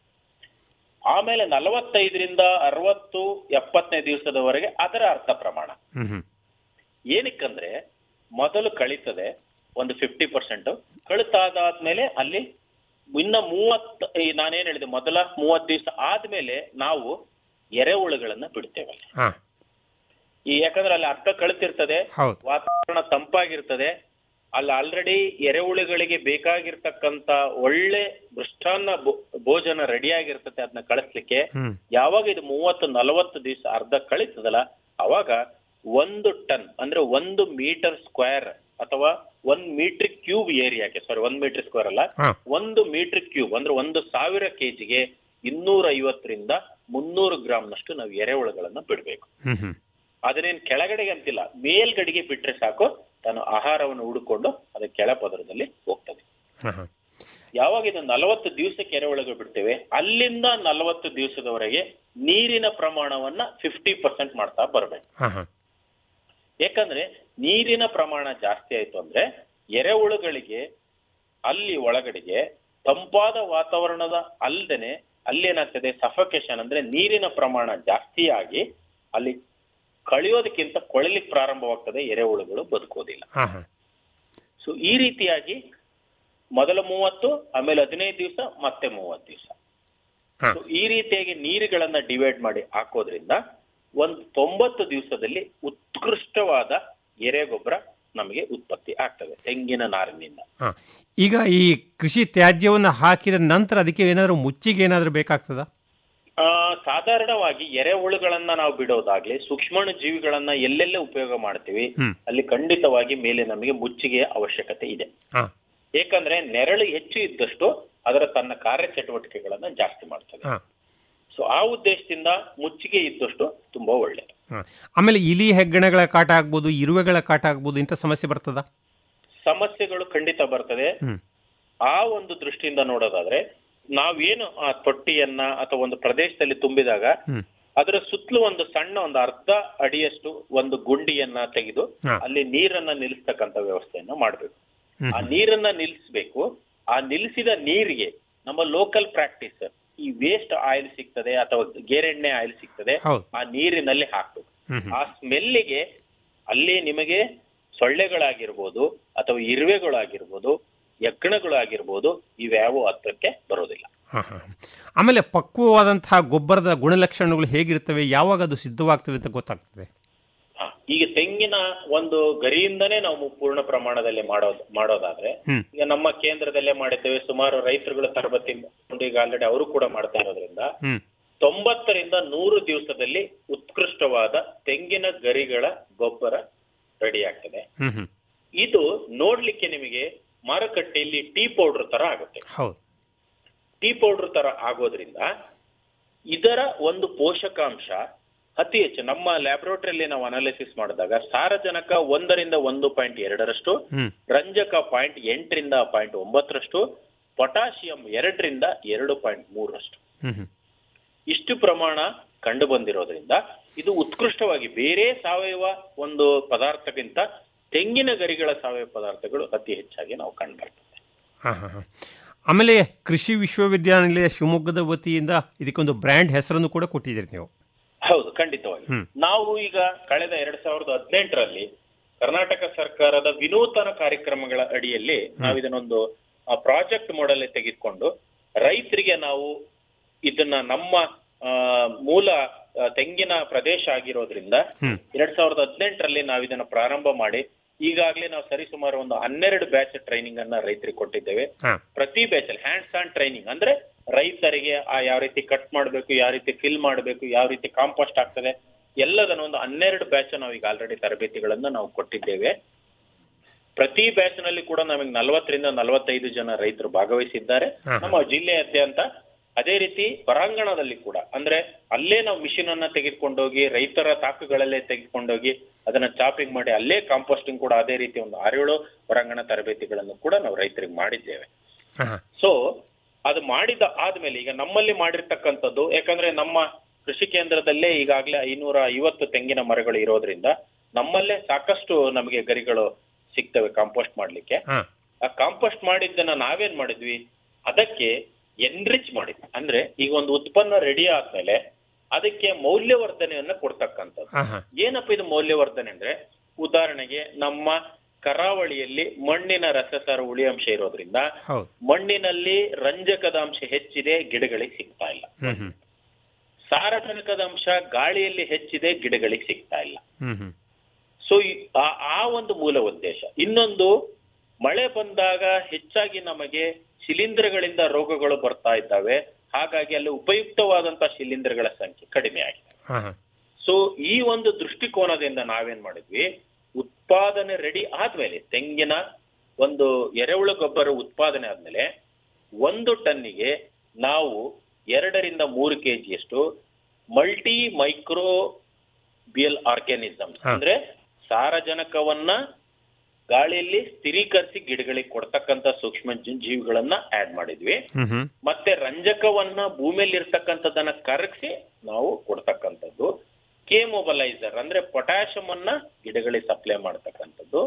ಆಮೇಲೆ ನಲವತ್ತೈದರಿಂದ ಅರವತ್ತು ಎಪ್ಪತ್ತನೇ ದಿವಸದವರೆಗೆ ಅದರ ಅರ್ಧ ಪ್ರಮಾಣ ಹ್ಮ್ ಹ್ಮ್ ಏನಕ್ಕಂದ್ರೆ ಮೊದಲು ಕಳೀತದೆ ಒಂದು ಫಿಫ್ಟಿ ಪರ್ಸೆಂಟ್ ಕಳಿತಾದಾದ್ಮೇಲೆ ಅಲ್ಲಿ ಇನ್ನ ಮೂವತ್ ಈ ನಾನೇನ್ ಹೇಳಿದೆ ಮೊದಲ ಮೂವತ್ ದಿವಸ ಆದ್ಮೇಲೆ ನಾವು ಎರೆಹುಳುಗಳನ್ನ ಬಿಡ್ತೇವೆ ಅಲ್ಲಿ. ಹಾ ಈ ಯಾಕಂದ್ರೆ ಅಲ್ಲಿ ಅರ್ಧ ಕಳಿತಿರ್ತದೆ ಹೌದು ವಾತಾವರಣ ತಂಪಾಗಿರ್ತದೆ ಅಲ್ಲಿ ಆಲ್ರೆಡಿ ಎರೆಹುಳುಗಳಿಗೆ ಬೇಕಾಗಿರ್ತಕ್ಕಂತ ಒಳ್ಳೆ ಮೃಷ್ಟಾನ್ನ ಭೋ- ಭೋಜನ ರೆಡಿ ಆಗಿರ್ತದೆ ಅದನ್ನ ಕಳಿಸ್ಲಿಕ್ಕೆ ಹ್ಮ್ ಯಾವಾಗ ಇದು ಮೂವತ್ತು ನಲವತ್ತು ದಿವಸ ಅರ್ಧ ಕಳೀತದಲ್ಲ ಅವಾಗ ಒಂದು ಟನ್ ಅಂದ್ರೆ ಒಂದು ಮೀಟರ್ ಸ್ಕ್ವೇರ್ ಅಥವಾ ಒಂದ್ ಮೀಟರ್ ಕ್ಯೂಬ್ ಏರಿಯಾಕ್ಕೆ ಸಾರಿ ಒಂದ್ ಮೀಟರ್ ಸ್ಕ್ವೇರ್ ಅಲ್ಲ ಹಾ ಒಂದು ಮೀಟರ್ ಕ್ಯೂಬ್ ಅಂದ್ರೆ ಒಂದು ಸಾವಿರ ಕೆಜಿಗೆ ಇನ್ನೂರ ಐವತ್ತರಿಂದ ಮುನ್ನೂರು ಗ್ರಾಮ್ನಷ್ಟು ನಾವು ಎರೆಹುಳುಗಳನ್ನ ಬಿಡ್ಬೇಕು ಹ್ಮ್ ಹ್ಮ್ ಅದನ್ನೇನ್ ಕೆಳಗಡೆಗೆ ಅಂತಿಲ್ಲ ಮೇಲ್ಗಡೆಗೆ ಬಿಟ್ರೆ ಸಾಕು ತಾನು ಆಹಾರವನ್ನು ಹುಡುಕೊಂಡು ಅದು ಕೆಳ ಪದರದಲ್ಲಿ ಹೋಗ್ತದೆ ಹಾ ಹಾ ಯಾವಾಗ ಇದು ನಲವತ್ತು ದಿವಸಕ್ಕೆ ಎರೆಹುಳುಗಳು ಬಿಡ್ತೇವೆ ಅಲ್ಲಿಂದ ನಲವತ್ತು ದಿವಸದವರೆಗೆ ನೀರಿನ ಪ್ರಮಾಣವನ್ನ ಫಿಫ್ಟಿ ಪರ್ಸೆಂಟ್ ಮಾಡ್ತಾ ಬರ್ಬೇಕು ಹಾ ಹಾ ಯಾಕಂದ್ರೆ ನೀರಿನ ಪ್ರಮಾಣ ಜಾಸ್ತಿ ಆಯ್ತು ಅಂದ್ರೆ ಎರೆಹುಳುಗಳಿಗೆ ಅಲ್ಲಿ ಒಳಗಡೆಗೆ ತಂಪಾದ ವಾತಾವರಣದ ಅಲ್ದೇನೆ ಅಲ್ಲಿ ಏನಾಗ್ತದೆ ಸಫಕೇಶನ್ ಅಂದ್ರೆ ನೀರಿನ ಪ್ರಮಾಣ ಜಾಸ್ತಿ ಆಗಿ ಅಲ್ಲಿ ಕಳಿಯೋದಕ್ಕಿಂತ ಕೊಳಲಿಕ್ಕೆ ಪ್ರಾರಂಭವಾಗ್ತದೆ ಎರೆಹುಳುಗಳು ಬದುಕೋದಿಲ್ಲ ಹಾ ಹಾ ಸೊ ಈ ರೀತಿಯಾಗಿ ಮೊದಲ ಮೂವತ್ತು ಆಮೇಲೆ ಹದಿನೈದು ದಿವಸ ಮತ್ತೆ ಮೂವತ್ತು ದಿವಸ ಹಾ. ಸೊ ಈ ರೀತಿಯಾಗಿ ನೀರುಗಳನ್ನ ಡಿವೈಡ್ ಮಾಡಿ ಹಾಕೋದ್ರಿಂದ ಒಂದು ತೊಂಬತ್ತು ದಿವಸದಲ್ಲಿ ಉತ್ಕೃಷ್ಟವಾದ ಎರೆಗೊಬ್ಬರ ನಮಗೆ ಉತ್ಪತ್ತಿ ಆಗ್ತದೆ ತೆಂಗಿನ ನಾರಿನಿಂದ ಹಾ ಈಗ ಈ ಕೃಷಿ ತ್ಯಾಜ್ಯವನ್ನು ಹಾಕಿದ ನಂತರ ಅದಕ್ಕೆ ಏನಾದರೂ ಮುಚ್ಚಿಗೆ ಏನಾದರೂ ಬೇಕಾಗ್ತದಾ ಆ, ಸಾಧಾರಣವಾಗಿ ಎರೆಹುಳುಗಳನ್ನ ನಾವು ಬಿಡೋದಾಗ್ಲಿ ಸೂಕ್ಷ್ಮಾಣು ಜೀವಿಗಳನ್ನ ಎಲ್ಲೆಲ್ಲೇ ಉಪಯೋಗ ಮಾಡ್ತೀವಿ ಹ್ಮ್ ಅಲ್ಲಿ ಖಂಡಿತವಾಗಿ ಮೇಲೆ ನಮಗೆ ಮುಚ್ಚಿಗೆಯ ಅವಶ್ಯಕತೆ ಇದೆ ಹಾ ಏಕೆಂದ್ರೆ ನೆರಳು ಹೆಚ್ಚು ಇದ್ದಷ್ಟು ಅದರ ತನ್ನ ಕಾರ್ಯಚಟುವಟಿಕೆಗಳನ್ನ ಜಾಸ್ತಿ ಮಾಡ್ತದೆ ಹಾ ಸೊ ಆ ಉದ್ದೇಶದಿಂದ ಮುಚ್ಚಿಗೆ ಇದ್ದಷ್ಟು ತುಂಬಾ ಒಳ್ಳೆಯದು ಹಾ ಆಮೇಲೆ ಇಲಿ ಹೆಗ್ಗಣಗಳ ಕಾಟ ಆಗ್ಬೋದು ಇರುವೆಗಳ ಕಾಟ ಆಗ್ಬೋದು ಇಂಥ ಸಮಸ್ಯೆ ಬರ್ತದಾ ಸಮಸ್ಯೆಗಳು ಖಂಡಿತ ಬರ್ತದೆ ಹ್ಮ್ ಆ ಒಂದು ದೃಷ್ಟಿಯಿಂದ ನೋಡೋದಾದ್ರೆ ನಾವೇನು ಆ ತೊಟ್ಟಿಯನ್ನ ಅಥವಾ ಒಂದು ಪ್ರದೇಶದಲ್ಲಿ ತುಂಬಿದಾಗ ಹ್ಮ್ ಅದರ ಸುತ್ತಲೂ ಒಂದು ಸಣ್ಣ ಒಂದು ಅರ್ಧ ಅಡಿಯಷ್ಟು ಒಂದು ಗುಂಡಿಯನ್ನ ತೆಗೆದು ಹಾ. ಅಲ್ಲಿ ನೀರನ್ನ ನಿಲ್ಲಿಸ್ತಕ್ಕಂತ ವ್ಯವಸ್ಥೆಯನ್ನ ಮಾಡ್ಬೇಕು ಹ್ಮ್ ಆ ನೀರನ್ನ ನಿಲ್ಲಿಸ್ಬೇಕು ಆ ನಿಲ್ಲಿಸಿದ ನೀರಿಗೆ ನಮ್ಮ ಲೋಕಲ್ ಪ್ರಾಕ್ಟೀಸ್ ಈ ವೇಸ್ಟ್ ಆಯಿಲ್ ಸಿಗ್ತದೆ ಅಥವಾ ಗೇರೆಣ್ಣೆ ಆಯಿಲ್ ಸಿಗ್ತದೆ ಹೌದು ಆ ನೀರಿನಲ್ಲಿ ಹಾಕ್ಬೇಕು ಹ್ಮ್ ಆ ಸ್ಮೆಲ್ಲಿಗೆ ಅಲ್ಲಿ ನಿಮಗೆ ಸೊಳ್ಳೆಗಳಾಗಿರ್ಬೋದು ಅಥವಾ ಇರುವೆಗಳಾಗಿರ್ಬೋದು ಯಜ್ಞಗಳಾಗಿರ್ಬೋದು ಇವ್ಯಾವು ಹತ್ರಕ್ಕೆ ಬರೋದಿಲ್ಲ ಹಾ, ಹಾ. ಆಮೇಲೆ ಪಕ್ವವಾದಂತಹ ಗೊಬ್ಬರದ ಗುಣಲಕ್ಷಣಗಳು ಹೇಗಿರ್ತವೆ ಯಾವಾಗ ಅದು ಸಿದ್ಧವಾಗ್ತವೆ ಅಂತ ಗೊತ್ತಾಗ್ತದೆ ಹಾ, ಈಗ ತೆಂಗಿನ ಒಂದು ಗರಿಯಿಂದನೇ ನಾವು ಪೂರ್ಣ ಪ್ರಮಾಣದಲ್ಲಿ ಮಾಡೋದು ಮಾಡೋದಾದ್ರೆ ಹ್ಮ್ ಈಗ ನಮ್ಮ ಕೇಂದ್ರದಲ್ಲೇ ಮಾಡಿದ್ದೇವೆ ಸುಮಾರು ರೈತರುಗಳ ತರಬೇತಿ ಮಾಡ್ಕೊಂಡು ಈಗ ಆಲ್ರೆಡಿ ಅವರು ಕೂಡ ಮಾಡ್ತಾ ಇರೋದ್ರಿಂದ ಹ್ಮ್ ತೊಂಬತ್ತರಿಂದ ನೂರು ದಿವಸದಲ್ಲಿ ಉತ್ಕೃಷ್ಟವಾದ ತೆಂಗಿನ ಗರಿಗಳ ಗೊಬ್ಬರ ರೆಡಿ ಆಗ್ತದೆ ಹ್ಮ್ ಹ್ಮ್ ಇದು ನೋಡ್ಲಿಕ್ಕೆ ನಿಮಗೆ ಮಾರುಕಟ್ಟೆಯಲ್ಲಿ ಟೀ ಪೌಡರ್ ತರ ಆಗುತ್ತೆ ಹೌದು ಟೀ ಪೌಡರ್ ತರ ಆಗೋದ್ರಿಂದ ಇದರ ಒಂದು ಪೋಷಕಾಂಶ ಅತಿ ಹೆಚ್ಚು ನಮ್ಮ ಲ್ಯಾಬ್ರೋಟರಿಯಲ್ಲಿ ನಾವು ಅನಾಲಿಸಿಸ್ ಮಾಡಿದಾಗ ಸಾರಜನಕ ಒಂದರಿಂದ ಒಂದು ಪಾಯಿಂಟ್ ಎರಡರಷ್ಟು ಹ್ಮ್ ರಂಜಕ ಪಾಯಿಂಟ್ ಎಂಟರಿಂದ ಪಾಯಿಂಟ್ ಒಂಬತ್ತರಷ್ಟು ಪೊಟಾಷಿಯಂ ಎರಡರಿಂದ ಎರಡು ಪಾಯಿಂಟ್ ಮೂರರಷ್ಟು ಹ್ಮ್ ಹ್ಮ್ ಇಷ್ಟು ಪ್ರಮಾಣ ಕಂಡು ಬಂದಿರೋದ್ರಿಂದ ಇದು ಉತ್ಕೃಷ್ಟವಾಗಿ ಬೇರೆ ಸಾವಯವ ಒಂದು ಪದಾರ್ಥಕ್ಕಿಂತ ತೆಂಗಿನ ಗರಿಗಳ ಸಾವಯವ ಪದಾರ್ಥಗಳು ಅತಿ ಹೆಚ್ಚಾಗಿ ನಾವು ಕಂಡು ಬರ್ತದೆ ಹಾ ಹಾ ಹಾ ಆಮೇಲೆ ಕೃಷಿ ವಿಶ್ವವಿದ್ಯಾನಿಲಯ ಶಿವಮೊಗ್ಗದ ವತಿಯಿಂದ ಇದಕ್ಕೊಂದು ಬ್ರ್ಯಾಂಡ್ ಹೆಸರನ್ನು ಕೂಡ ಕೊಟ್ಟಿದ್ದೀರಿ ನೀವು ಹೌದು ಖಂಡಿತವಾಗಿ ಹ್ಮ್. ನಾವು ಈಗ ಕಳೆದ ಎರಡ್ ಸಾವಿರದ ಹದಿನೆಂಟರಲ್ಲಿ ಕರ್ನಾಟಕ ಸರ್ಕಾರದ ವಿನೂತನ ಕಾರ್ಯಕ್ರಮಗಳ ಅಡಿಯಲ್ಲಿ ನಾವು ಇದನ್ನೊಂದು ಪ್ರಾಜೆಕ್ಟ್ ಮಾಡೆಲ್ ತೆಗೆದುಕೊಂಡು ರೈತರಿಗೆ ನಾವು ಇದನ್ನ ನಮ್ಮ ಆ, ಮೂಲ ಆ, ತೆಂಗಿನ ಪ್ರದೇಶ ಆಗಿರೋದ್ರಿಂದ ಹ್ಮ್ ಎರಡ್ ಸಾವಿರದ ಹದಿನೆಂಟರಲ್ಲಿ ನಾವು ಇದನ್ನ ಪ್ರಾರಂಭ ಮಾಡಿ ಈಗಾಗಲೇ ನಾವು ಸರಿಸುಮಾರು ಒಂದು ಹನ್ನೆರಡು ಬ್ಯಾಚ್ ಟ್ರೈನಿಂಗ್ ಅನ್ನ ರೈತರಿಗೆ ಕೊಟ್ಟಿದ್ದೇವೆ ಹಾ ಪ್ರತಿ ಬ್ಯಾಚ್ ಅಲ್ಲಿ ಹ್ಯಾಂಡ್ಸ್ ಆನ್ ಟ್ರೈನಿಂಗ್ ಅಂದ್ರೆ ರೈತರಿಗೆ ಆ ಯಾವ ರೀತಿ ಕಟ್ ಮಾಡಬೇಕು ಯಾವ ರೀತಿ ಫಿಲ್ ಮಾಡಬೇಕು ಯಾವ ರೀತಿ ಕಾಂಪೋಸ್ಟ್ ಆಗ್ತದೆ ಎಲ್ಲದನ್ನ ಒಂದು ಹನ್ನೆರಡು ಬ್ಯಾಚ್ ನಾವು ಈಗ ಆಲ್ರೆಡಿ ತರಬೇತಿಗಳನ್ನ ನಾವು ಕೊಟ್ಟಿದ್ದೇವೆ ಪ್ರತಿ ಬ್ಯಾಚ್ ನಲ್ಲಿ ಕೂಡ ನಮಗೆ ನಲವತ್ತರಿಂದ ನಲವತ್ತೈದು ಜನ ರೈತರು ಭಾಗವಹಿಸಿದ್ದಾರೆ ಹಾ. ನಮ್ಮ ಜಿಲ್ಲೆಯಾದ್ಯಂತ ಅದೇ ರೀತಿ ಹೊರಾಂಗಣದಲ್ಲಿ ಕೂಡ ಅಂದ್ರೆ ಅಲ್ಲೇ ನಾವು ಮಿಷಿನ್ ಅನ್ನ ತೆಗೆದುಕೊಂಡೋಗಿ ರೈತರ ತಾಕುಗಳಲ್ಲೇ ತೆಗೆದುಕೊಂಡೋಗಿ ಅದನ್ನ ಚಾಪಿಂಗ್ ಮಾಡಿ ಅಲ್ಲೇ ಕಾಂಪೋಸ್ಟಿಂಗ್ ಕೂಡ ಅದೇ ರೀತಿ ಒಂದು ಆರೇಳು ಹೊರಾಂಗಣ ತರಬೇತಿಗಳನ್ನು ಕೂಡ ನಾವು ರೈತರಿಗೆ ಮಾಡಿದ್ದೇವೆ ಹಾ ಹಾ ಸೊ ಅದು ಮಾಡಿದ ಆದ್ಮೇಲೆ ಈಗ ನಮ್ಮಲ್ಲಿ ಮಾಡಿರ್ತಕ್ಕಂಥದ್ದು ಯಾಕಂದ್ರೆ ನಮ್ಮ ಕೃಷಿ ಕೇಂದ್ರದಲ್ಲೇ ಈಗಾಗಲೇ ಐನೂರ ಐವತ್ತು ತೆಂಗಿನ ಮರಗಳು ಇರೋದ್ರಿಂದ ನಮ್ಮಲ್ಲೇ ಸಾಕಷ್ಟು ನಮಗೆ ಗರಿಗಳು ಸಿಗ್ತವೆ ಕಾಂಪೋಸ್ಟ್ ಮಾಡ್ಲಿಕ್ಕೆ ಹಾ ಆ ಕಾಂಪೋಸ್ಟ್ ಮಾಡಿದ್ದನ್ನ ನಾವೇನ್ ಮಾಡಿದ್ವಿ ಅದಕ್ಕೆ ಎನ್ರಿಚ್ ಮಾಡಿದ್ವಿ ಅಂದ್ರೆ ಈಗ ಒಂದು ಉತ್ಪನ್ನ ರೆಡಿ ಆದ್ಮೇಲೆ ಅದಕ್ಕೆ ಮೌಲ್ಯವರ್ಧನೆಯನ್ನ ಕೊಡ್ತಕ್ಕಂಥದ್ದು ಹಾ ಹಾ ಏನಪ್ಪ ಇದು ಮೌಲ್ಯವರ್ಧನೆ ಅಂದ್ರೆ ಉದಾಹರಣೆಗೆ ನಮ್ಮ ಕರಾವಳಿಯಲ್ಲಿ ಮಣ್ಣಿನ ರಸಸಾರ ಉಳಿಯಂಶ ಇರೋದ್ರಿಂದ ಹೌದು ಮಣ್ಣಿನಲ್ಲಿ ರಂಜಕದ ಅಂಶ ಹೆಚ್ಚಿದೆ ಗಿಡಗಳಿಗೆ ಸಿಗ್ತಾ ಇಲ್ಲ ಹ್ಮ್ ಹ್ಮ್ ಸಾರಜನಕದ ಅಂಶ ಗಾಳಿಯಲ್ಲಿ ಹೆಚ್ಚಿದೆ ಗಿಡಗಳಿಗೆ ಸಿಗ್ತಾ ಇಲ್ಲ ಹ್ಮ್ ಹ್ಮ್ ಸೊ ಆ ಆ ಒಂದು ಮೂಲ ಉದ್ದೇಶ ಇನ್ನೊಂದು ಮಳೆ ಬಂದಾಗ ಹೆಚ್ಚಾಗಿ ನಮಗೆ ಶಿಲೀಂಧ್ರಗಳಿಂದ ರೋಗಗಳು ಬರ್ತಾ ಇದ್ದಾವೆ ಹಾಗಾಗಿ ಅಲ್ಲಿ ಉಪಯುಕ್ತವಾದಂತ ಶಿಲೀಂಧ್ರಗಳ ಸಂಖ್ಯೆ ಕಡಿಮೆ ಆಗಿದೆ ಹಾ ಹಾ ಸೊ ಈ ಒಂದು ದೃಷ್ಟಿಕೋನದಿಂದ ನಾವೇನ್ ಮಾಡಿದ್ವಿ ಉತ್ಪಾದನೆ ರೆಡಿ ಆದ್ಮೇಲೆ ತೆಂಗಿನ ಒಂದು ಎರೆಹುಳು ಗೊಬ್ಬರ ಉತ್ಪಾದನೆ ಆದ್ಮೇಲೆ ಒಂದು ಟನ್ನಿಗೆ ನಾವು ಎರಡರಿಂದ ಮೂರು ಕೆಜಿಯಷ್ಟು ಮಲ್ಟಿ ಮೈಕ್ರೋ ಬಿಯಲ್ ಆರ್ಗ್ಯಾನಿಸಮ್ ಹಾ. ಅಂದ್ರೆ ಸಾರಜನಕವನ್ನ ಗಾಳಿಯಲ್ಲಿ ಸ್ಥಿರೀಕರಿಸಿ ಗಿಡಗಳಿಗೆ ಕೊಡ್ತಕ್ಕಂತ ಸೂಕ್ಷ್ಮ ಜೀ- ಜೀವಿಗಳನ್ನ ಆಡ್ ಮಾಡಿದ್ವಿ ಹ್ಮ್ ಹ್ಮ್ ಮತ್ತೆ ರಂಜಕವನ್ನ ಭೂಮಿಯಲ್ಲಿ ಇರ್ತಕ್ಕಂಥದ್ದನ್ನ ಕರಗಿಸಿ ನಾವು ಕೊಡ್ತಕ್ಕಂಥದ್ದು ಕೆ ಮೊಬಲೈಸರ್ ಅಂದ್ರೆ ಪೊಟ್ಯಾಷಿಯಂ ಅನ್ನ ಗಿಡಗಳಿಗೆ ಸಪ್ಲೈ ಮಾಡ್ತಕ್ಕಂಥದ್ದು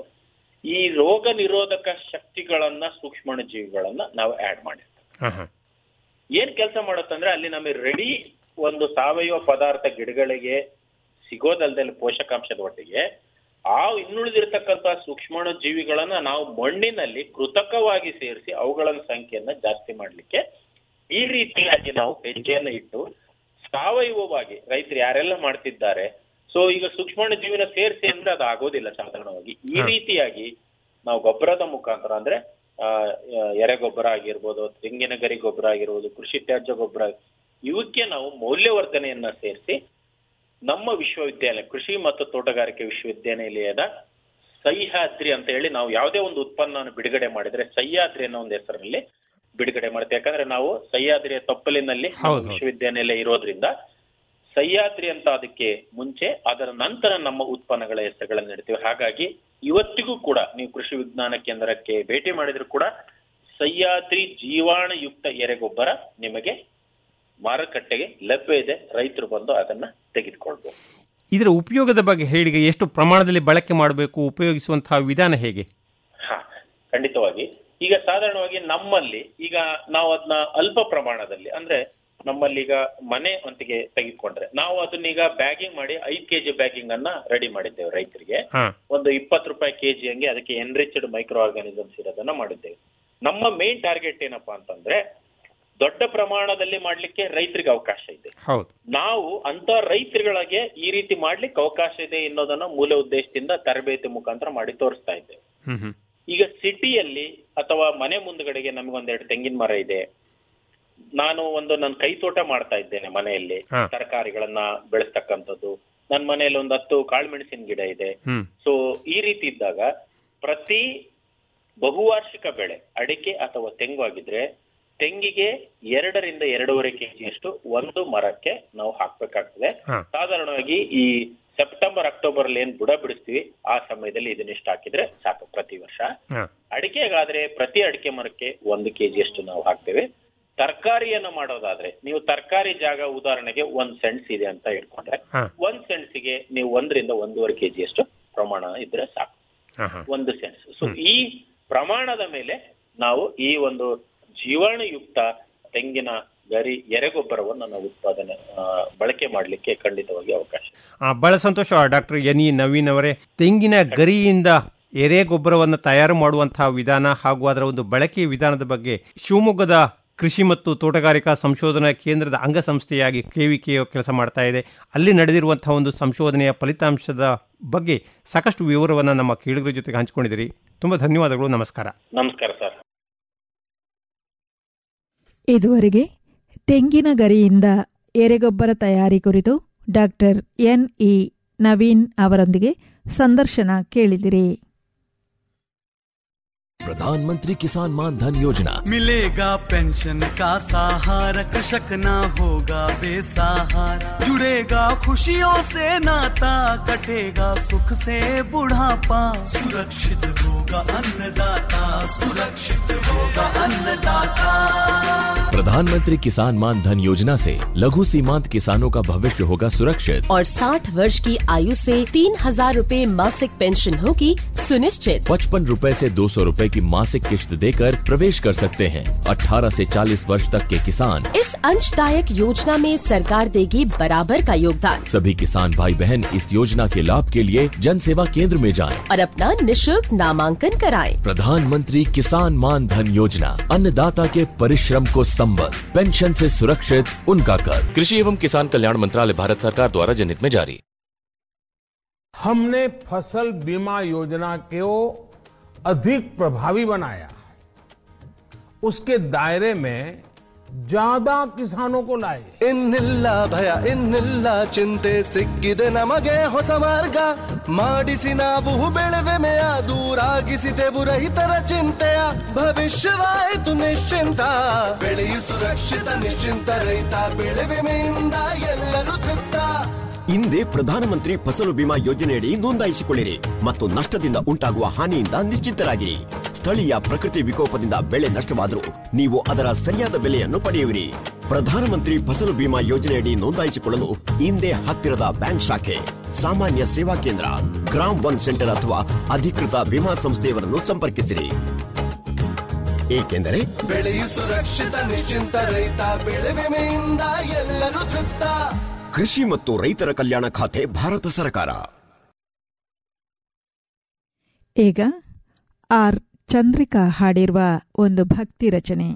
ಈ ರೋಗ ನಿರೋಧಕ ಶಕ್ತಿಗಳನ್ನ ಸೂಕ್ಷ್ಮ ಜೀವಿಗಳನ್ನ ನಾವು ಆಡ್ ಮಾಡಿರ್ತೀವಿ ಹಾ ಹಾ ಏನ್ ಕೆಲಸ ಮಾಡುತ್ತಂದ್ರೆ ಅಲ್ಲಿ ನಮಗೆ ರೆಡಿ ಒಂದು ಸಾವಯವ ಪದಾರ್ಥ ಗಿಡಗಳಿಗೆ ಸಿಗೋದಲ್ದಲ್ಲಿ ಪೋಷಕಾಂಶದ ಒಟ್ಟಿಗೆ ಆ ಇನ್ನುಳಿದಿರ್ತಕ್ಕಂಥ ಸೂಕ್ಷ್ಮಾಣು ಜೀವಿಗಳನ್ನ ನಾವು ಮಣ್ಣಿನಲ್ಲಿ ಕೃತಕವಾಗಿ ಸೇರಿಸಿ ಅವುಗಳ ಸಂಖ್ಯೆಯನ್ನ ಜಾಸ್ತಿ ಮಾಡ್ಲಿಕ್ಕೆ ಈ ರೀತಿಯಾಗಿ ನಾವು ಹೆಜ್ಜೆಯನ್ನ ಇಟ್ಟು ಸಾವಯವವಾಗಿ ರೈತರು ಯಾರೆಲ್ಲ ಮಾಡ್ತಿದ್ದಾರೆ ಸೊ ಈಗ ಸೂಕ್ಷ್ಮಾಣು ಜೀವಿನ ಸೇರಿಸಿ ಅಂದ್ರೆ ಅದು ಆಗೋದಿಲ್ಲ ಸಾಧಾರಣವಾಗಿ ಈ ಹಾ. ರೀತಿಯಾಗಿ ನಾವು ಗೊಬ್ಬರದ ಮುಖಾಂತರ ಅಂದ್ರೆ ಆ, ಎರೆ ಗೊಬ್ಬರ ಆಗಿರ್ಬೋದು ತೆಂಗಿನ ಗರಿ ಗೊಬ್ಬರ ಆಗಿರ್ಬೋದು ಕೃಷಿ ತ್ಯಾಜ್ಯ ಗೊಬ್ಬರ ಇವಕ್ಕೆ ನಾವು ಮೌಲ್ಯವರ್ಧನೆಯನ್ನ ಸೇರಿಸಿ ನಮ್ಮ ವಿಶ್ವವಿದ್ಯಾಲಯ ಕೃಷಿ ಮತ್ತು ತೋಟಗಾರಿಕೆ ವಿಶ್ವವಿದ್ಯಾನಿಲಯದ ಸಹ್ಯಾದ್ರಿ ಅಂತ ಹೇಳಿ ನಾವು ಯಾವುದೇ ಒಂದು ಉತ್ಪನ್ನವನ್ನು ಬಿಡುಗಡೆ ಮಾಡಿದ್ರೆ ಸಹ್ಯಾದ್ರಿ ಅನ್ನೋ ಒಂದು ಹೆಸರಲ್ಲಿ ಬಿಡುಗಡೆ ಮಾಡ್ತೇವೆ ಯಾಕಂದ್ರೆ ನಾವು ಸಹ್ಯಾದ್ರಿಯ ತಪ್ಪಲಿನಲ್ಲಿ ನಮ್ಮ ಹೌದು, ಹೌದು. ವಿಶ್ವವಿದ್ಯಾನಿಲಯ ಇರೋದ್ರಿಂದ ಸಹ್ಯಾದ್ರಿ ಅಂತ ಅದಕ್ಕೆ ಮುಂಚೆ ಅದರ ನಂತರ ನಮ್ಮ ಉತ್ಪನ್ನಗಳ ಹೆಸರುಗಳನ್ನು ಇಡ್ತೀವಿ ಹಾಗಾಗಿ ಇವತ್ತಿಗೂ ಕೂಡ ನೀವು ಕೃಷಿ ವಿಜ್ಞಾನ ಕೇಂದ್ರಕ್ಕೆ ಭೇಟಿ ಮಾಡಿದ್ರು ಕೂಡ ಸಹ್ಯಾದ್ರಿ ಜೀವಾಣುಯುಕ್ತ ಎರೆಗೊಬ್ಬರ ನಿಮಗೆ ಮಾರುಕಟ್ಟೆಗೆ ಲಭ್ಯ ಇದೆ ರೈತರು ಬಂದು ಅದನ್ನ ತೆಗೆದುಕೊಳ್ಬಹುದು ಇದರ ಉಪಯೋಗದ ಬಗ್ಗೆ ಹೇಳಿ ಈಗ ಎಷ್ಟು ಪ್ರಮಾಣದಲ್ಲಿ ಬಳಕೆ ಮಾಡಬೇಕು ಉಪಯೋಗಿಸುವಂತಹ ವಿಧಾನ ಹೇಗೆ ಹಾ ಖಂಡಿತವಾಗಿ ಈಗ ಸಾಧಾರಣವಾಗಿ ನಮ್ಮಲ್ಲಿ ಈಗ ನಾವು ಅದನ್ನ ಅಲ್ಪ ಪ್ರಮಾಣದಲ್ಲಿ ಅಂದ್ರೆ ನಮ್ಮಲ್ಲೀಗ ಮನೆ ಅಂತಿಗೆ ತೆಗೆದುಕೊಂಡ್ರೆ ನಾವು ಅದನ್ನೀಗ ಬ್ಯಾಗಿಂಗ್ ಮಾಡಿ ಐದ್ ಕೆಜಿ ಬ್ಯಾಗಿಂಗ್ ಅನ್ನ ರೆಡಿ ಮಾಡಿದ್ದೇವೆ ರೈತರಿಗೆ ಹಾ ಒಂದು ಇಪ್ಪತ್ತು ರೂಪಾಯಿ ಕೆಜಿ ಹಂಗೆ ಅದಕ್ಕೆ ಎನ್ರಿಚ್ಡ್ ಮೈಕ್ರೋ ಆರ್ಗಾನಿಸಮ್ಸ್ ಇರೋದನ್ನ ಮಾಡಿದ್ದೇವೆ ನಮ್ಮ ಮೇನ್ ಟಾರ್ಗೆಟ್ ಏನಪ್ಪಾ ಅಂತಂದ್ರೆ ದೊಡ್ಡ ಪ್ರಮಾಣದಲ್ಲಿ ಮಾಡ್ಲಿಕ್ಕೆ ರೈತರಿಗೆ ಅವಕಾಶ ಇದೆ ಹೌದು ನಾವು ಅಂತ ರೈತರುಗಳಿಗೆ ಈ ರೀತಿ ಮಾಡ್ಲಿಕ್ಕೆ ಅವಕಾಶ ಇದೆ ಅನ್ನೋದನ್ನ ಮೂಲ ಉದ್ದೇಶದಿಂದ ತರಬೇತಿ ಮುಖಾಂತರ ಮಾಡಿ ತೋರಿಸ್ತಾ ಇದ್ದೇವೆ ಹ್ಮ್ ಹ್ಮ್ ಈಗ ಸಿಟಿಯಲ್ಲಿ ಅಥವಾ ಮನೆ ಮುಂದ್ಗಡೆಗೆ ನಮಗೊಂದೆರಡು ತೆಂಗಿನ ಮರ ಇದೆ ನಾನು ಒಂದು ನನ್ನ ಕೈ ತೋಟ ಮಾಡ್ತಾ ಇದ್ದೇನೆ ಮನೆಯಲ್ಲಿ ಹಾ. ತರಕಾರಿಗಳನ್ನ ಬೆಳೆಸ್ತಕ್ಕಂಥದ್ದು ನನ್ನ ಮನೆಯಲ್ಲಿ ಒಂದು ಹತ್ತು ಕಾಳುಮೆಣಸಿನ ಗಿಡ ಇದೆ ಹ್ಮ್ ಸೊ ಈ ರೀತಿ ಇದ್ದಾಗ ಪ್ರತಿ ಬಹುವಾರ್ಷಿಕ ಬೆಳೆ ಅಡಿಕೆ ಅಥವಾ ತೆಂಗು ಆಗಿದ್ರೆ ತೆಂಗಿಗೆ ಎರಡರಿಂದ ಎರಡೂವರೆ ಕೆಜಿಯಷ್ಟು ಒಂದು ಮರಕ್ಕೆ ನಾವು ಹಾಕ್ಬೇಕಾಗ್ತದೆ ಹಾ. ಸಾಧಾರಣವಾಗಿ ಈ ಸೆಪ್ಟೆಂಬರ್ ಅಕ್ಟೋಬರ್ ಅಲ್ಲಿ ಏನ್ ಬುಡ ಬಿಡಿಸ್ತೀವಿ ಆ ಸಮಯದಲ್ಲಿ ಇದನ್ನಿಷ್ಟು ಹಾಕಿದ್ರೆ ಸಾಕು ಪ್ರತಿ ವರ್ಷ ಹಾ ಅಡಿಕೆಗಾದ್ರೆ ಪ್ರತಿ ಅಡಿಕೆ ಮರಕ್ಕೆ ಒಂದು ಕೆಜಿಯಷ್ಟು ನಾವು ಹಾಕ್ತೇವೆ ತರಕಾರಿಯನ್ನ ಮಾಡೋದಾದ್ರೆ ನೀವು ತರಕಾರಿ ಜಾಗ ಉದಾಹರಣೆಗೆ ಒಂದ್ ಸೆಂಟ್ಸ್ ಇದೆ ಅಂತ ಇಟ್ಕೊಂಡ್ರೆ ಹಾ. ಒಂದ್ ಸೆಂಟ್ಸಿಗೆ ನೀವು ಒಂದರಿಂದ ಒಂದೂವರೆ ಕೆಜಿಯಷ್ಟು ಪ್ರಮಾಣ ಇದ್ರೆ ಸಾಕು ಹಾ ಹಾ ಒಂದು ಸೆನ್ಸ್ ಸೊ ಈ ಪ್ರಮಾಣದ ಮೇಲೆ ನಾವು ಈ ಒಂದು ಜೀವಾಣುಯುಕ್ತ ತೆಂಗಿನ ಗರಿ ಎರೆಗೊಬ್ಬರವನ್ನು ನಾವು ಉತ್ಪಾದನೆ ಆ, ಬಳಕೆ ಮಾಡಲಿಕ್ಕೆ ಖಂಡಿತವಾಗಿ ಅವಕಾಶ ಇದೆ. ಆ, ಬಹಳ ಸಂತೋಷ ಡಾಕ್ಟರ್ ಎನ್ ಇ ನವೀನ್ ಅವರೇ ತೆಂಗಿನ ಗರಿಯಿಂದ ಎರೆ ಗೊಬ್ಬರವನ್ನು ತಯಾರು ಮಾಡುವಂತಹ ವಿಧಾನ ಹಾಗೂ ಅದರ ಒಂದು ಬಳಕೆಯ ವಿಧಾನದ ಬಗ್ಗೆ ಶಿವಮೊಗ್ಗದ ಕೃಷಿ ಮತ್ತು ತೋಟಗಾರಿಕಾ ಸಂಶೋಧನಾ ಕೇಂದ್ರದ ಅಂಗಸಂಸ್ಥೆಯಾಗಿ ಕೆವಿಕೆ ಕೆಲಸ ಮಾಡ್ತಾ ಇದೆ ಅಲ್ಲಿ ನಡೆದಿರುವಂತಹ ಒಂದು ಸಂಶೋಧನೆಯ ಫಲಿತಾಂಶದ ಬಗ್ಗೆ ಸಾಕಷ್ಟು ವಿವರವನ್ನು ನಮ್ಮ ಕೇಳುಗರ ಜೊತೆಗೆ ಹಂಚಿಕೊಂಡಿದ್ದೀರಿ ತುಂಬ ಧನ್ಯವಾದಗಳು ನಮಸ್ಕಾರ ನಮಸ್ಕಾರ ಸರ್ ಇದುವರೆಗೆ ತೆಂಗಿನ ಗರಿಯಿಂದ ಎರೆಗೊಬ್ಬರ ತಯಾರಿ ಕುರಿತು ಡಾಕ್ಟರ್ ಎನ್ ಇ ನವೀನ್ ಅವರೊಂದಿಗೆ ಸಂದರ್ಶನ ಕೇಳಿದಿರಿ प्रधानमंत्री किसान मान धन योजना मिलेगा पेंशन का सहारा कृषक ना होगा बेसहारा जुड़ेगा खुशियों से नाता कटेगा सुख से बुढ़ापा सुरक्षित होगा अन्नदाता सुरक्षित होगा अन्नदाता प्रधानमंत्री किसान मान धन योजना से लघु सीमांत किसानों का भविष्य होगा सुरक्षित और 60 वर्ष की आयु से तीन हजार रूपए मासिक पेंशन होगी सुनिश्चित पचपन रूपए से दो सौ रूपए की मासिक किश्त देकर प्रवेश कर सकते हैं 18 से 40 वर्ष तक के किसान इस अंशदायक योजना में सरकार देगी बराबर का योगदान सभी किसान भाई बहन इस योजना के लाभ के लिए जन सेवा केंद्र में जाएं। और अपना निशुल्क नामांकन कराएं। प्रधानमंत्री किसान मान धन योजना अन्नदाता के परिश्रम को संबल पेंशन से सुरक्षित उनका कर कृषि एवं किसान कल्याण मंत्रालय भारत सरकार द्वारा जनहित में जारी हमने फसल बीमा योजना को अधिक प्रभावी बनाया उसके दायरे में ज्यादा किसानों को लाए ಇನ್ನಿಲ್ಲ ಭಯ ಇನ್ನಿಲ್ಲ ಚಿಂತೆ ಸಿಕ್ಕಿದೆ ನಮಗೆ ಹೊಸ ಮಾರ್ಗ ಮಾಡಿಸಿ ನಾವು ಬೆಳೆವೆಮೆಯ ದೂರಾಗಿಸಿದೆವು ರೈತರ ಚಿಂತೆಯ ಭವಿಷ್ಯವಾಯಿತು ನಿಶ್ಚಿಂತ ಬೆಳೆಯು ಸುರಕ್ಷಿತ ನಿಶ್ಚಿಂತ ರೈತ ಬೆಳೆ ವಿಮೆಯಿಂದ ಎಲ್ಲರೂ ತೃಪ್ತ ಹಿಂದೆ ಪ್ರಧಾನಮಂತ್ರಿ ಫಸಲು ಬಿಮಾ ಯೋಜನೆಯಡಿ ನೋಂದಾಯಿಸಿಕೊಳ್ಳಿರಿ ಮತ್ತು ನಷ್ಟದಿಂದ ಉಂಟಾಗುವ ಹಾನಿಯಿಂದ ನಿಶ್ಚಿಂತರಾಗಿರಿ ಸ್ಥಳೀಯ ಪ್ರಕೃತಿ ವಿಕೋಪದಿಂದ ಬೆಳೆ ನಷ್ಟವಾದರೂ ನೀವು ಅದರ ಸರಿಯಾದ ಬೆಲೆಯನ್ನು ಪಡೆಯುವಿರಿ ಪ್ರಧಾನಮಂತ್ರಿ ಫಸಲು ಬಿಮಾ ಯೋಜನೆಯಡಿ ನೋಂದಾಯಿಸಿಕೊಳ್ಳಲು ಹಿಂದೆ ಹತ್ತಿರದ ಬ್ಯಾಂಕ್ ಶಾಖೆ ಸಾಮಾನ್ಯ ಸೇವಾ ಕೇಂದ್ರ ಗ್ರಾಮ್ ಒನ್ ಸೆಂಟರ್ ಅಥವಾ ಅಧಿಕೃತ ವಿಮಾ ಸಂಸ್ಥೆಯವರನ್ನು ಸಂಪರ್ಕಿಸಿರಿ ಏಕೆಂದರೆ ಬೆಳೆಯು ಸುರಕ್ಷಿತ ನಿಶ್ಚಿಂತ ರೈತ ಬೆಳೆ ವಿಮೆಯಿಂದ ಎಲ್ಲರೂ ತೃಪ್ತ ಕೃಷಿ ಮತ್ತು ರೈತರ ಕಲ್ಯಾಣ ಖಾತೆ ಭಾರತ ಸರ್ಕಾರ ಈಗ ಆರ್ ಚಂದ್ರಿಕಾ ಹಾಡಿರುವ ಒಂದು ಭಕ್ತಿ ರಚನೆ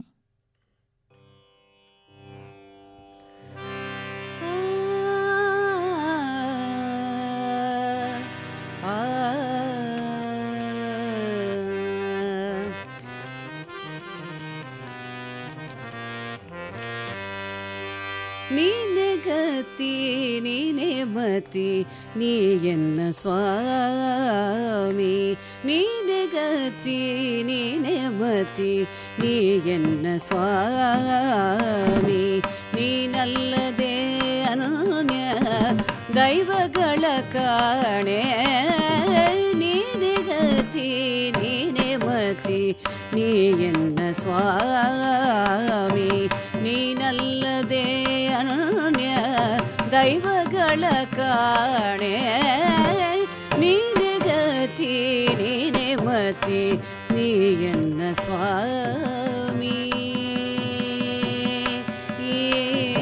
ನೀನೆ ಗತಿ ನೀನೆ ಮತಿ ನೀ ಎನ್ನ ಸ್ವಾಮಿ ನೀನೆ ಗತಿ ನೀನೆ ಮತಿ ನೀ ಎನ್ನ ಸ್ವಾಮಿ ನೀನಲ್ಲದೆ ಅನನ್ಯ ದೈವಗಳ ಕಾಣೆ ನೀನೆ ಗತಿ ನೀನೆ ಮತಿ ನೀ ಎನ್ನ ಸ್ವಾಮಿ ನೀನಲ್ಲದೆ ಅನನ್ಯ ದೈವಗಳ ಕಾಣೆ ನೀನೆ ಗತಿ ನೀನೆ ಮತಿ ನೀ ಎನ್ನ ಸ್ವಾಮಿ ಏ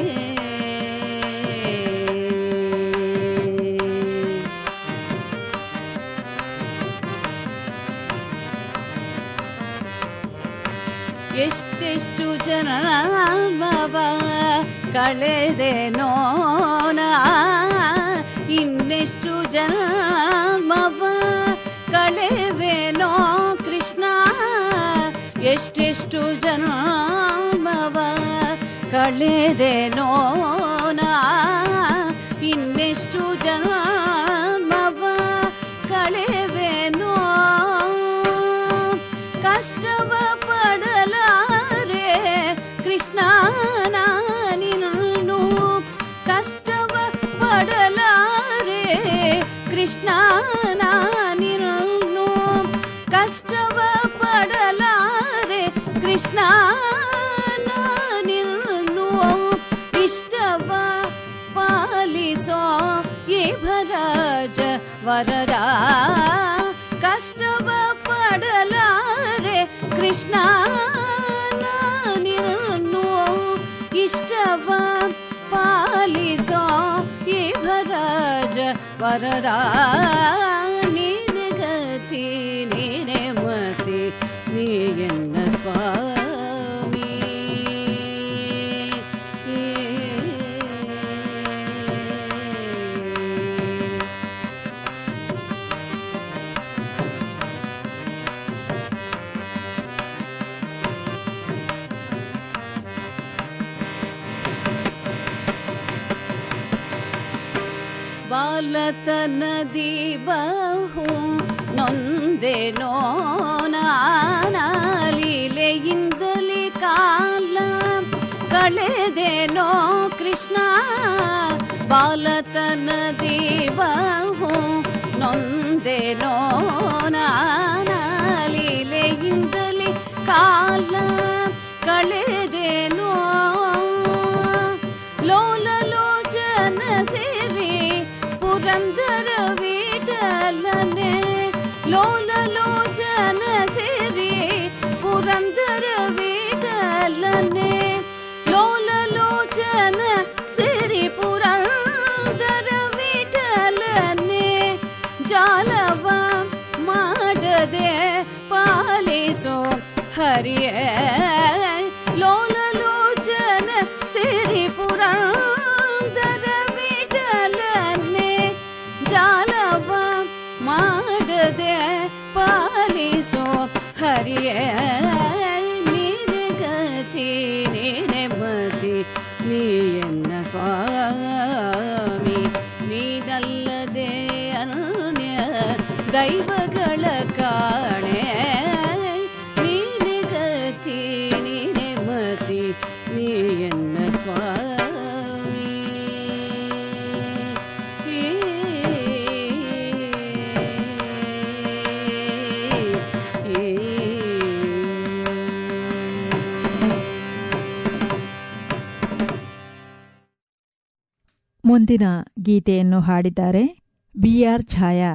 ಎಷ್ಟೆಷ್ಟು ಜನ್ಮವ ಕಳೆದೆ ನೋನ ಇನ್ನೆಷ್ಟು ಜನ್ಮವ ಕಳೆವೆನೋ ಕೃಷ್ಣ ಎಷ್ಟೆಷ್ಟು ಜನ್ಮವ ಕಳೆದೆ ನೋನ ಇನ್ನೆಷ್ಟು ಜನ್ಮವ ಕಳೆವೆನೋ ಕಷ್ಟವ ಪಡಲಾರೆ ಕೃಷ್ಣ ನೀನು ಕಷ್ಟವ ಪಡಲಾರೆ ಕೃಷ್ಣ ನೀನು ಕಷ್ಟವ ಪಡಲಾರೆ ಕೃಷ್ಣ ನೀನು ಇಷ್ಟವ ಪಾಲಿಸೋ ಈ ಭರಾಜ ವರದ ಕಷ್ಟವ ಪಡಲಾರೆ ಕೃಷ್ಣ ನೀನು ಇಷ್ಟವ ಪಾಲಿಸೋ ಈ ಭರಾಜ ವರದ ನೀನೆ ಗತಿ ನೀನೆ ಮತಿ ನೀ ಎನ್ನ ಸ್ವಾಮಿ ಬಾಲತನದಿ ಬಹು ನೊಂದೆ ಲೀಲೆಯಿಂದಲೇ ಕಾಲ ಕಳೆದೇನೋ ಕೃಷ್ಣ ಬಾಲತನದಿ ಬಹು ನೊಂದೇನೋ ಲೀಲೆಯಿಂದಲೇ ಕಾಲ ಕಳೆದೇನೋ ಲೋಲಲೋಚನ ಸೇರಿ ಪುರಂದರ ವಿಠಲನೆ ಲೋಲಲೋಚನ ಸೇರಿ ಪುರಂದರ ವಿಠಲನೆ ಲೋಲಲೋಚನ ಸೇರಿ ಪುರಂದರ ವಿಠಲನೆ ಜಾಲವ ಮಾಡದೆ ಪಾಲಿಸೋ ಹರಿಯೇ ಲೋಲಲೋಚನ ಸಿರಿ ಪುರಂದರ ವಿಠಲನೆ ಜಾಲವ ಮಾಡದೆ ಪಾಲಿಸೋ ಹರಿಯೇ ನೀನೆ ಗತಿ ನೀನೆ ಮತಿ ನೀ ಎನ್ನ ಸ್ವಾಮಿ ನೀನಲ್ಲದೆ ಅನ್ಯ ದೈವಗಳ ಕಾಣೆ ನೀನೆ ಗತಿ ನೀನೆ ಮತಿ ನೀ ಎನ್ನ ಸ್ವಾಮಿ ಮುಂದಿನ ಗೀತೆಯನ್ನು ಹಾಡಿದ್ದಾರೆ ಬಿ ಆರ್ ಛಾಯಾ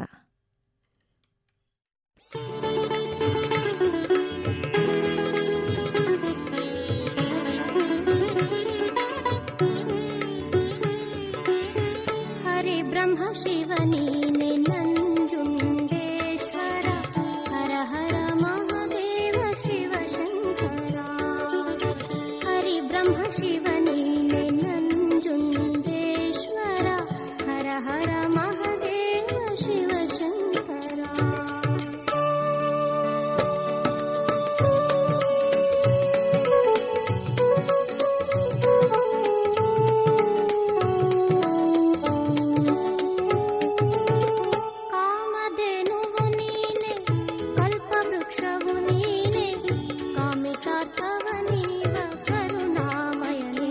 ಹರಿ ಬ್ರಹ್ಮ ಶಿವನೀನೆ ನಂಜುಂಡೇಶ್ವರ ಹರ ಹರ ಮಹಾದೇವ ಶಿವ ಶಂಕರ ಹರಿ ಬ್ರಹ್ಮ ಶಿವನೀನೆ ನಂಜುಂಡೇಶ್ವರ ಹರ ಹರ ಮಹಾದೇವ ಶಿವ ಶಂಕರ ಕಾಮಧೇನುವು ನೀನೆ ಕಲ್ಪವೃಕ್ಷವು ನೀನೆ ಕಾಮಿತಾರ್ಥವ ನೀವ ಕರುಣಾಮಯನೇ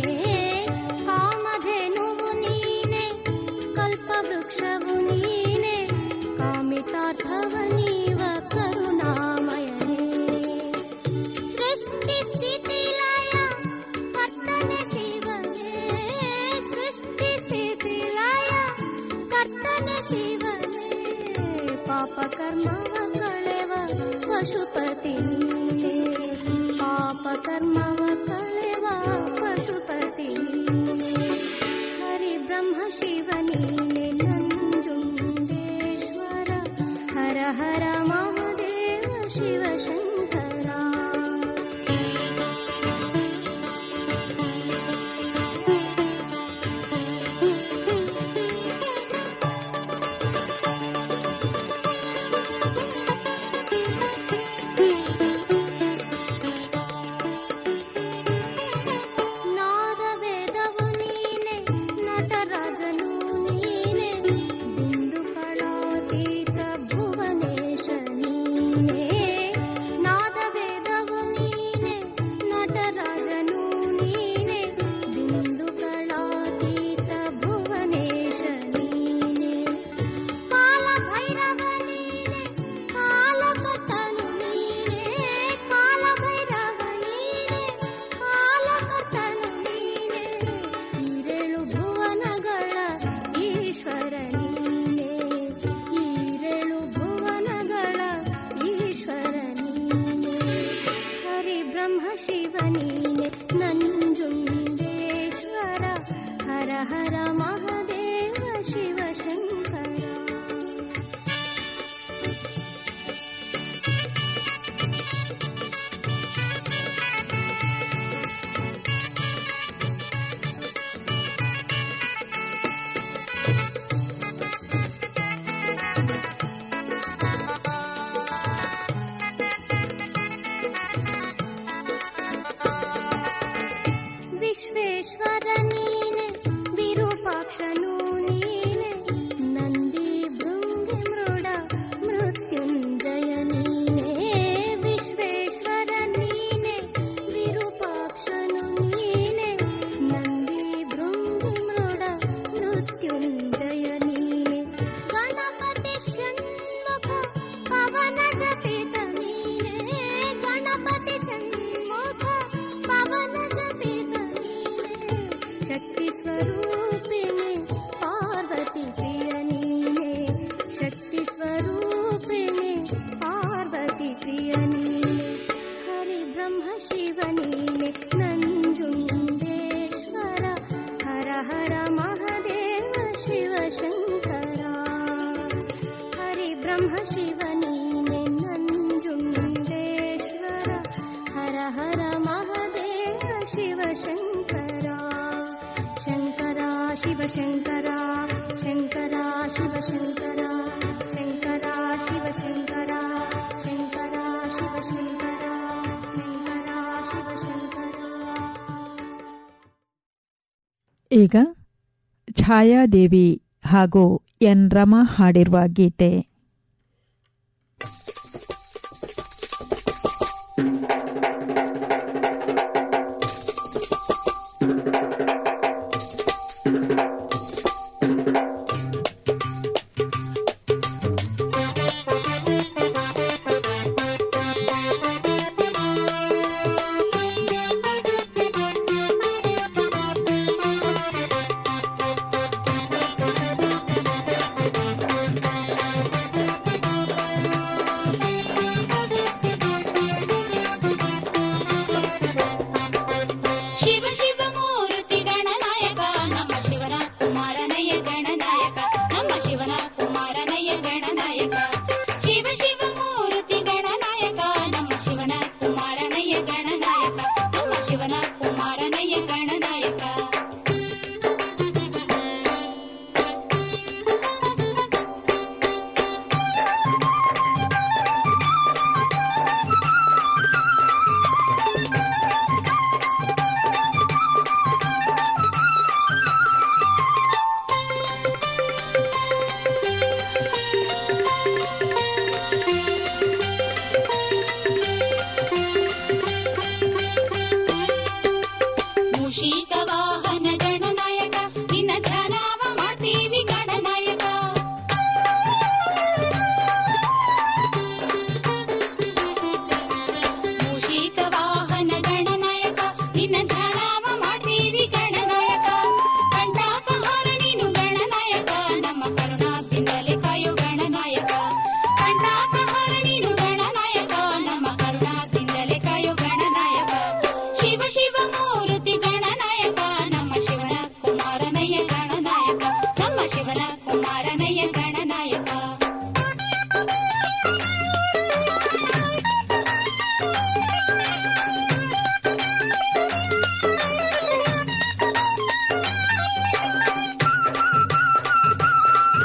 ಕಾಮಧೇನುವು ನೀನೆ ಕಲ್ಪವೃಕ್ಷವು ನೀನೆ ಕಾಮಿತಾರ್ಥವ ನೀವ ಕರುಣಾಮಯನೇ ಸೃಷ್ಟಿ ಸ್ಥಿತಿ ಲಯ ಕರ್ತನೆ ಶಿವನೇ ಸೃಷ್ಟಿ ಸ್ಥಿತಿ ಲಯ ಕರ್ತನೆ ಶಿವನೇ ಪಾಪ ಕರ್ಮವ ಕಳೆವ ಪಶುಪತಿ ನೀನೇ ಪಾಪ ಕರ್ಮವ ಕಳೆವ ಪಶುಪತಿ ನೀನೇ ಹರಿ ಬ್ರಹ್ಮ ಶಿವ ನೀನೆ ನಂಜುಂಡೇಶ್ವರ ಹರ ಹರ ಮಹಾದೇವ ಶಿವ ಶಂಕರ ಮಹದೇವ ಶಿವ ಶಂಕರ ವಿಶ್ವೇಶ್ವರ ನೀನೆ ವಿರೂಪಾಕ್ಷನು ನೀನೆ ನಂದಿ ಭೃಂಗಿ ಮೃಡ ಮೃತ್ಯುಂಜಯ ನೀನೆ ವಿಶ್ವೇಶ್ವರ ನೀನೆ ವಿರೂಪಾಕ್ಷನು ನೀನೆ ನಂದಿ ಭೃಂಗಿ ಮೃಡ ಮೃತ್ಯುಂಜಯ ನೀನೆ ಗಣಪತಿ ಷಣ್ಮುಖ ಪವನ ಜಪಿತ ನೀನೆ ಗಣಪತಿ ಷಣ್ಮುಖ ಪವನ ಜಪಿತ ಶಕ್ತಿ ಸ್ವರೂಪಿಣಿ ಪಾರ್ವತಿ ಪ್ರಿಯ ನೀನೆ ಶಕ್ತಿ ಸ್ವರೂಪಿಣಿ ಪಾರ್ವತಿ ಪ್ರಿಯ ನೀನೆ ಹರಿ ಬ್ರಹ್ಮ ಶಿವ ನೀನೆ ನಂಜುಂಡೇಶ್ವರ ಹರ ಹರ ಮಹದೇವ ಶಿವ ಶಂಕರ ಹರಿ ಬ್ರಹ್ಮ ಶಿವ ನೀನೆ ನಂಜುಂಡೇಶ್ವರ ಹರ ಹರ ಮಹದೇವ ಶಿವ ಶಂಕರ ಶಂಕರ ಶಿವ ಶಂಕರ ಶಂಕರ ಶಿವ ಶಂಕರ ಶಂಕರ ಶಿವ ಶಂಕರ ಶಂಕರ ಶಿವ ಶಂಕರ ಶಂಕರ ಶಿವ ಶಂಕರ ಈಗ ಛಾಯಾದೇವಿ ಹಾಗೂ ಎನ್ ರಮಾ ಹಾಡಿರುವ ಗೀತೆ ಶಿವ ಶಿವ ಮೂರ್ತಿ ಗಣನಾಯಕ ನಮ್ಮ ಶಿವನ ಕುಮಾರನಯ್ಯ ಗಣನಾಯಕ ನಮ್ಮ ಶಿವನ ಕುಮಾರನಯ್ಯ ಗಣನಾಯಕ ಶಿವ ಶಿವ ಮೂರ್ತಿ ಗಣನಾಯಕ ನಮ್ಮ ಶಿವನ ಕುಮಾರನಯ್ಯ ಗಣನಾಯಕ ನಮ್ಮ ಶಿವನ ಕುಮಾರನಯ್ಯ ಗಣನಾಯಕ ಮೂಷಿಕ ವಾಹನ ಗಣನಾಯಕ ನಿನ್ನ ಧ್ಯಾನವ ಮಾಡ್ತೀವಿ ಗಣನಾಯಕ ಮೂಷಿಕ ವಾಹನ ಗಣನಾಯಕ ನಿನ್ನ ಧ್ಯಾನವ ಮಾಡ್ತೀವಿ ಗಣನಾಯಕ ಕಂಠಾಪಹಾರ ನೀನು ಗಣನಾಯಕ ನಮ್ಮ ಕರುಣಾದಿಂದಲೇ ಕಾಯೋ ಗಣನಾಯಕ ಕಂಠಾಪಹಾರ ನೀನು ಗಣನಾಯಕ ನಮ್ಮ ಕರುಣಾದಿಂದಲೇ ಕಾಯೋ ಗಣನಾಯಕ ಶಿವ ಶಿವ ಮೂರ್ತಿ ಗಣನಾಯಕ ನಮ್ಮ ಶಿವನ ಕುಮಾರನಯ್ಯ ಗಣನಾಯಕ ನಮ್ಮ ಶಿವನ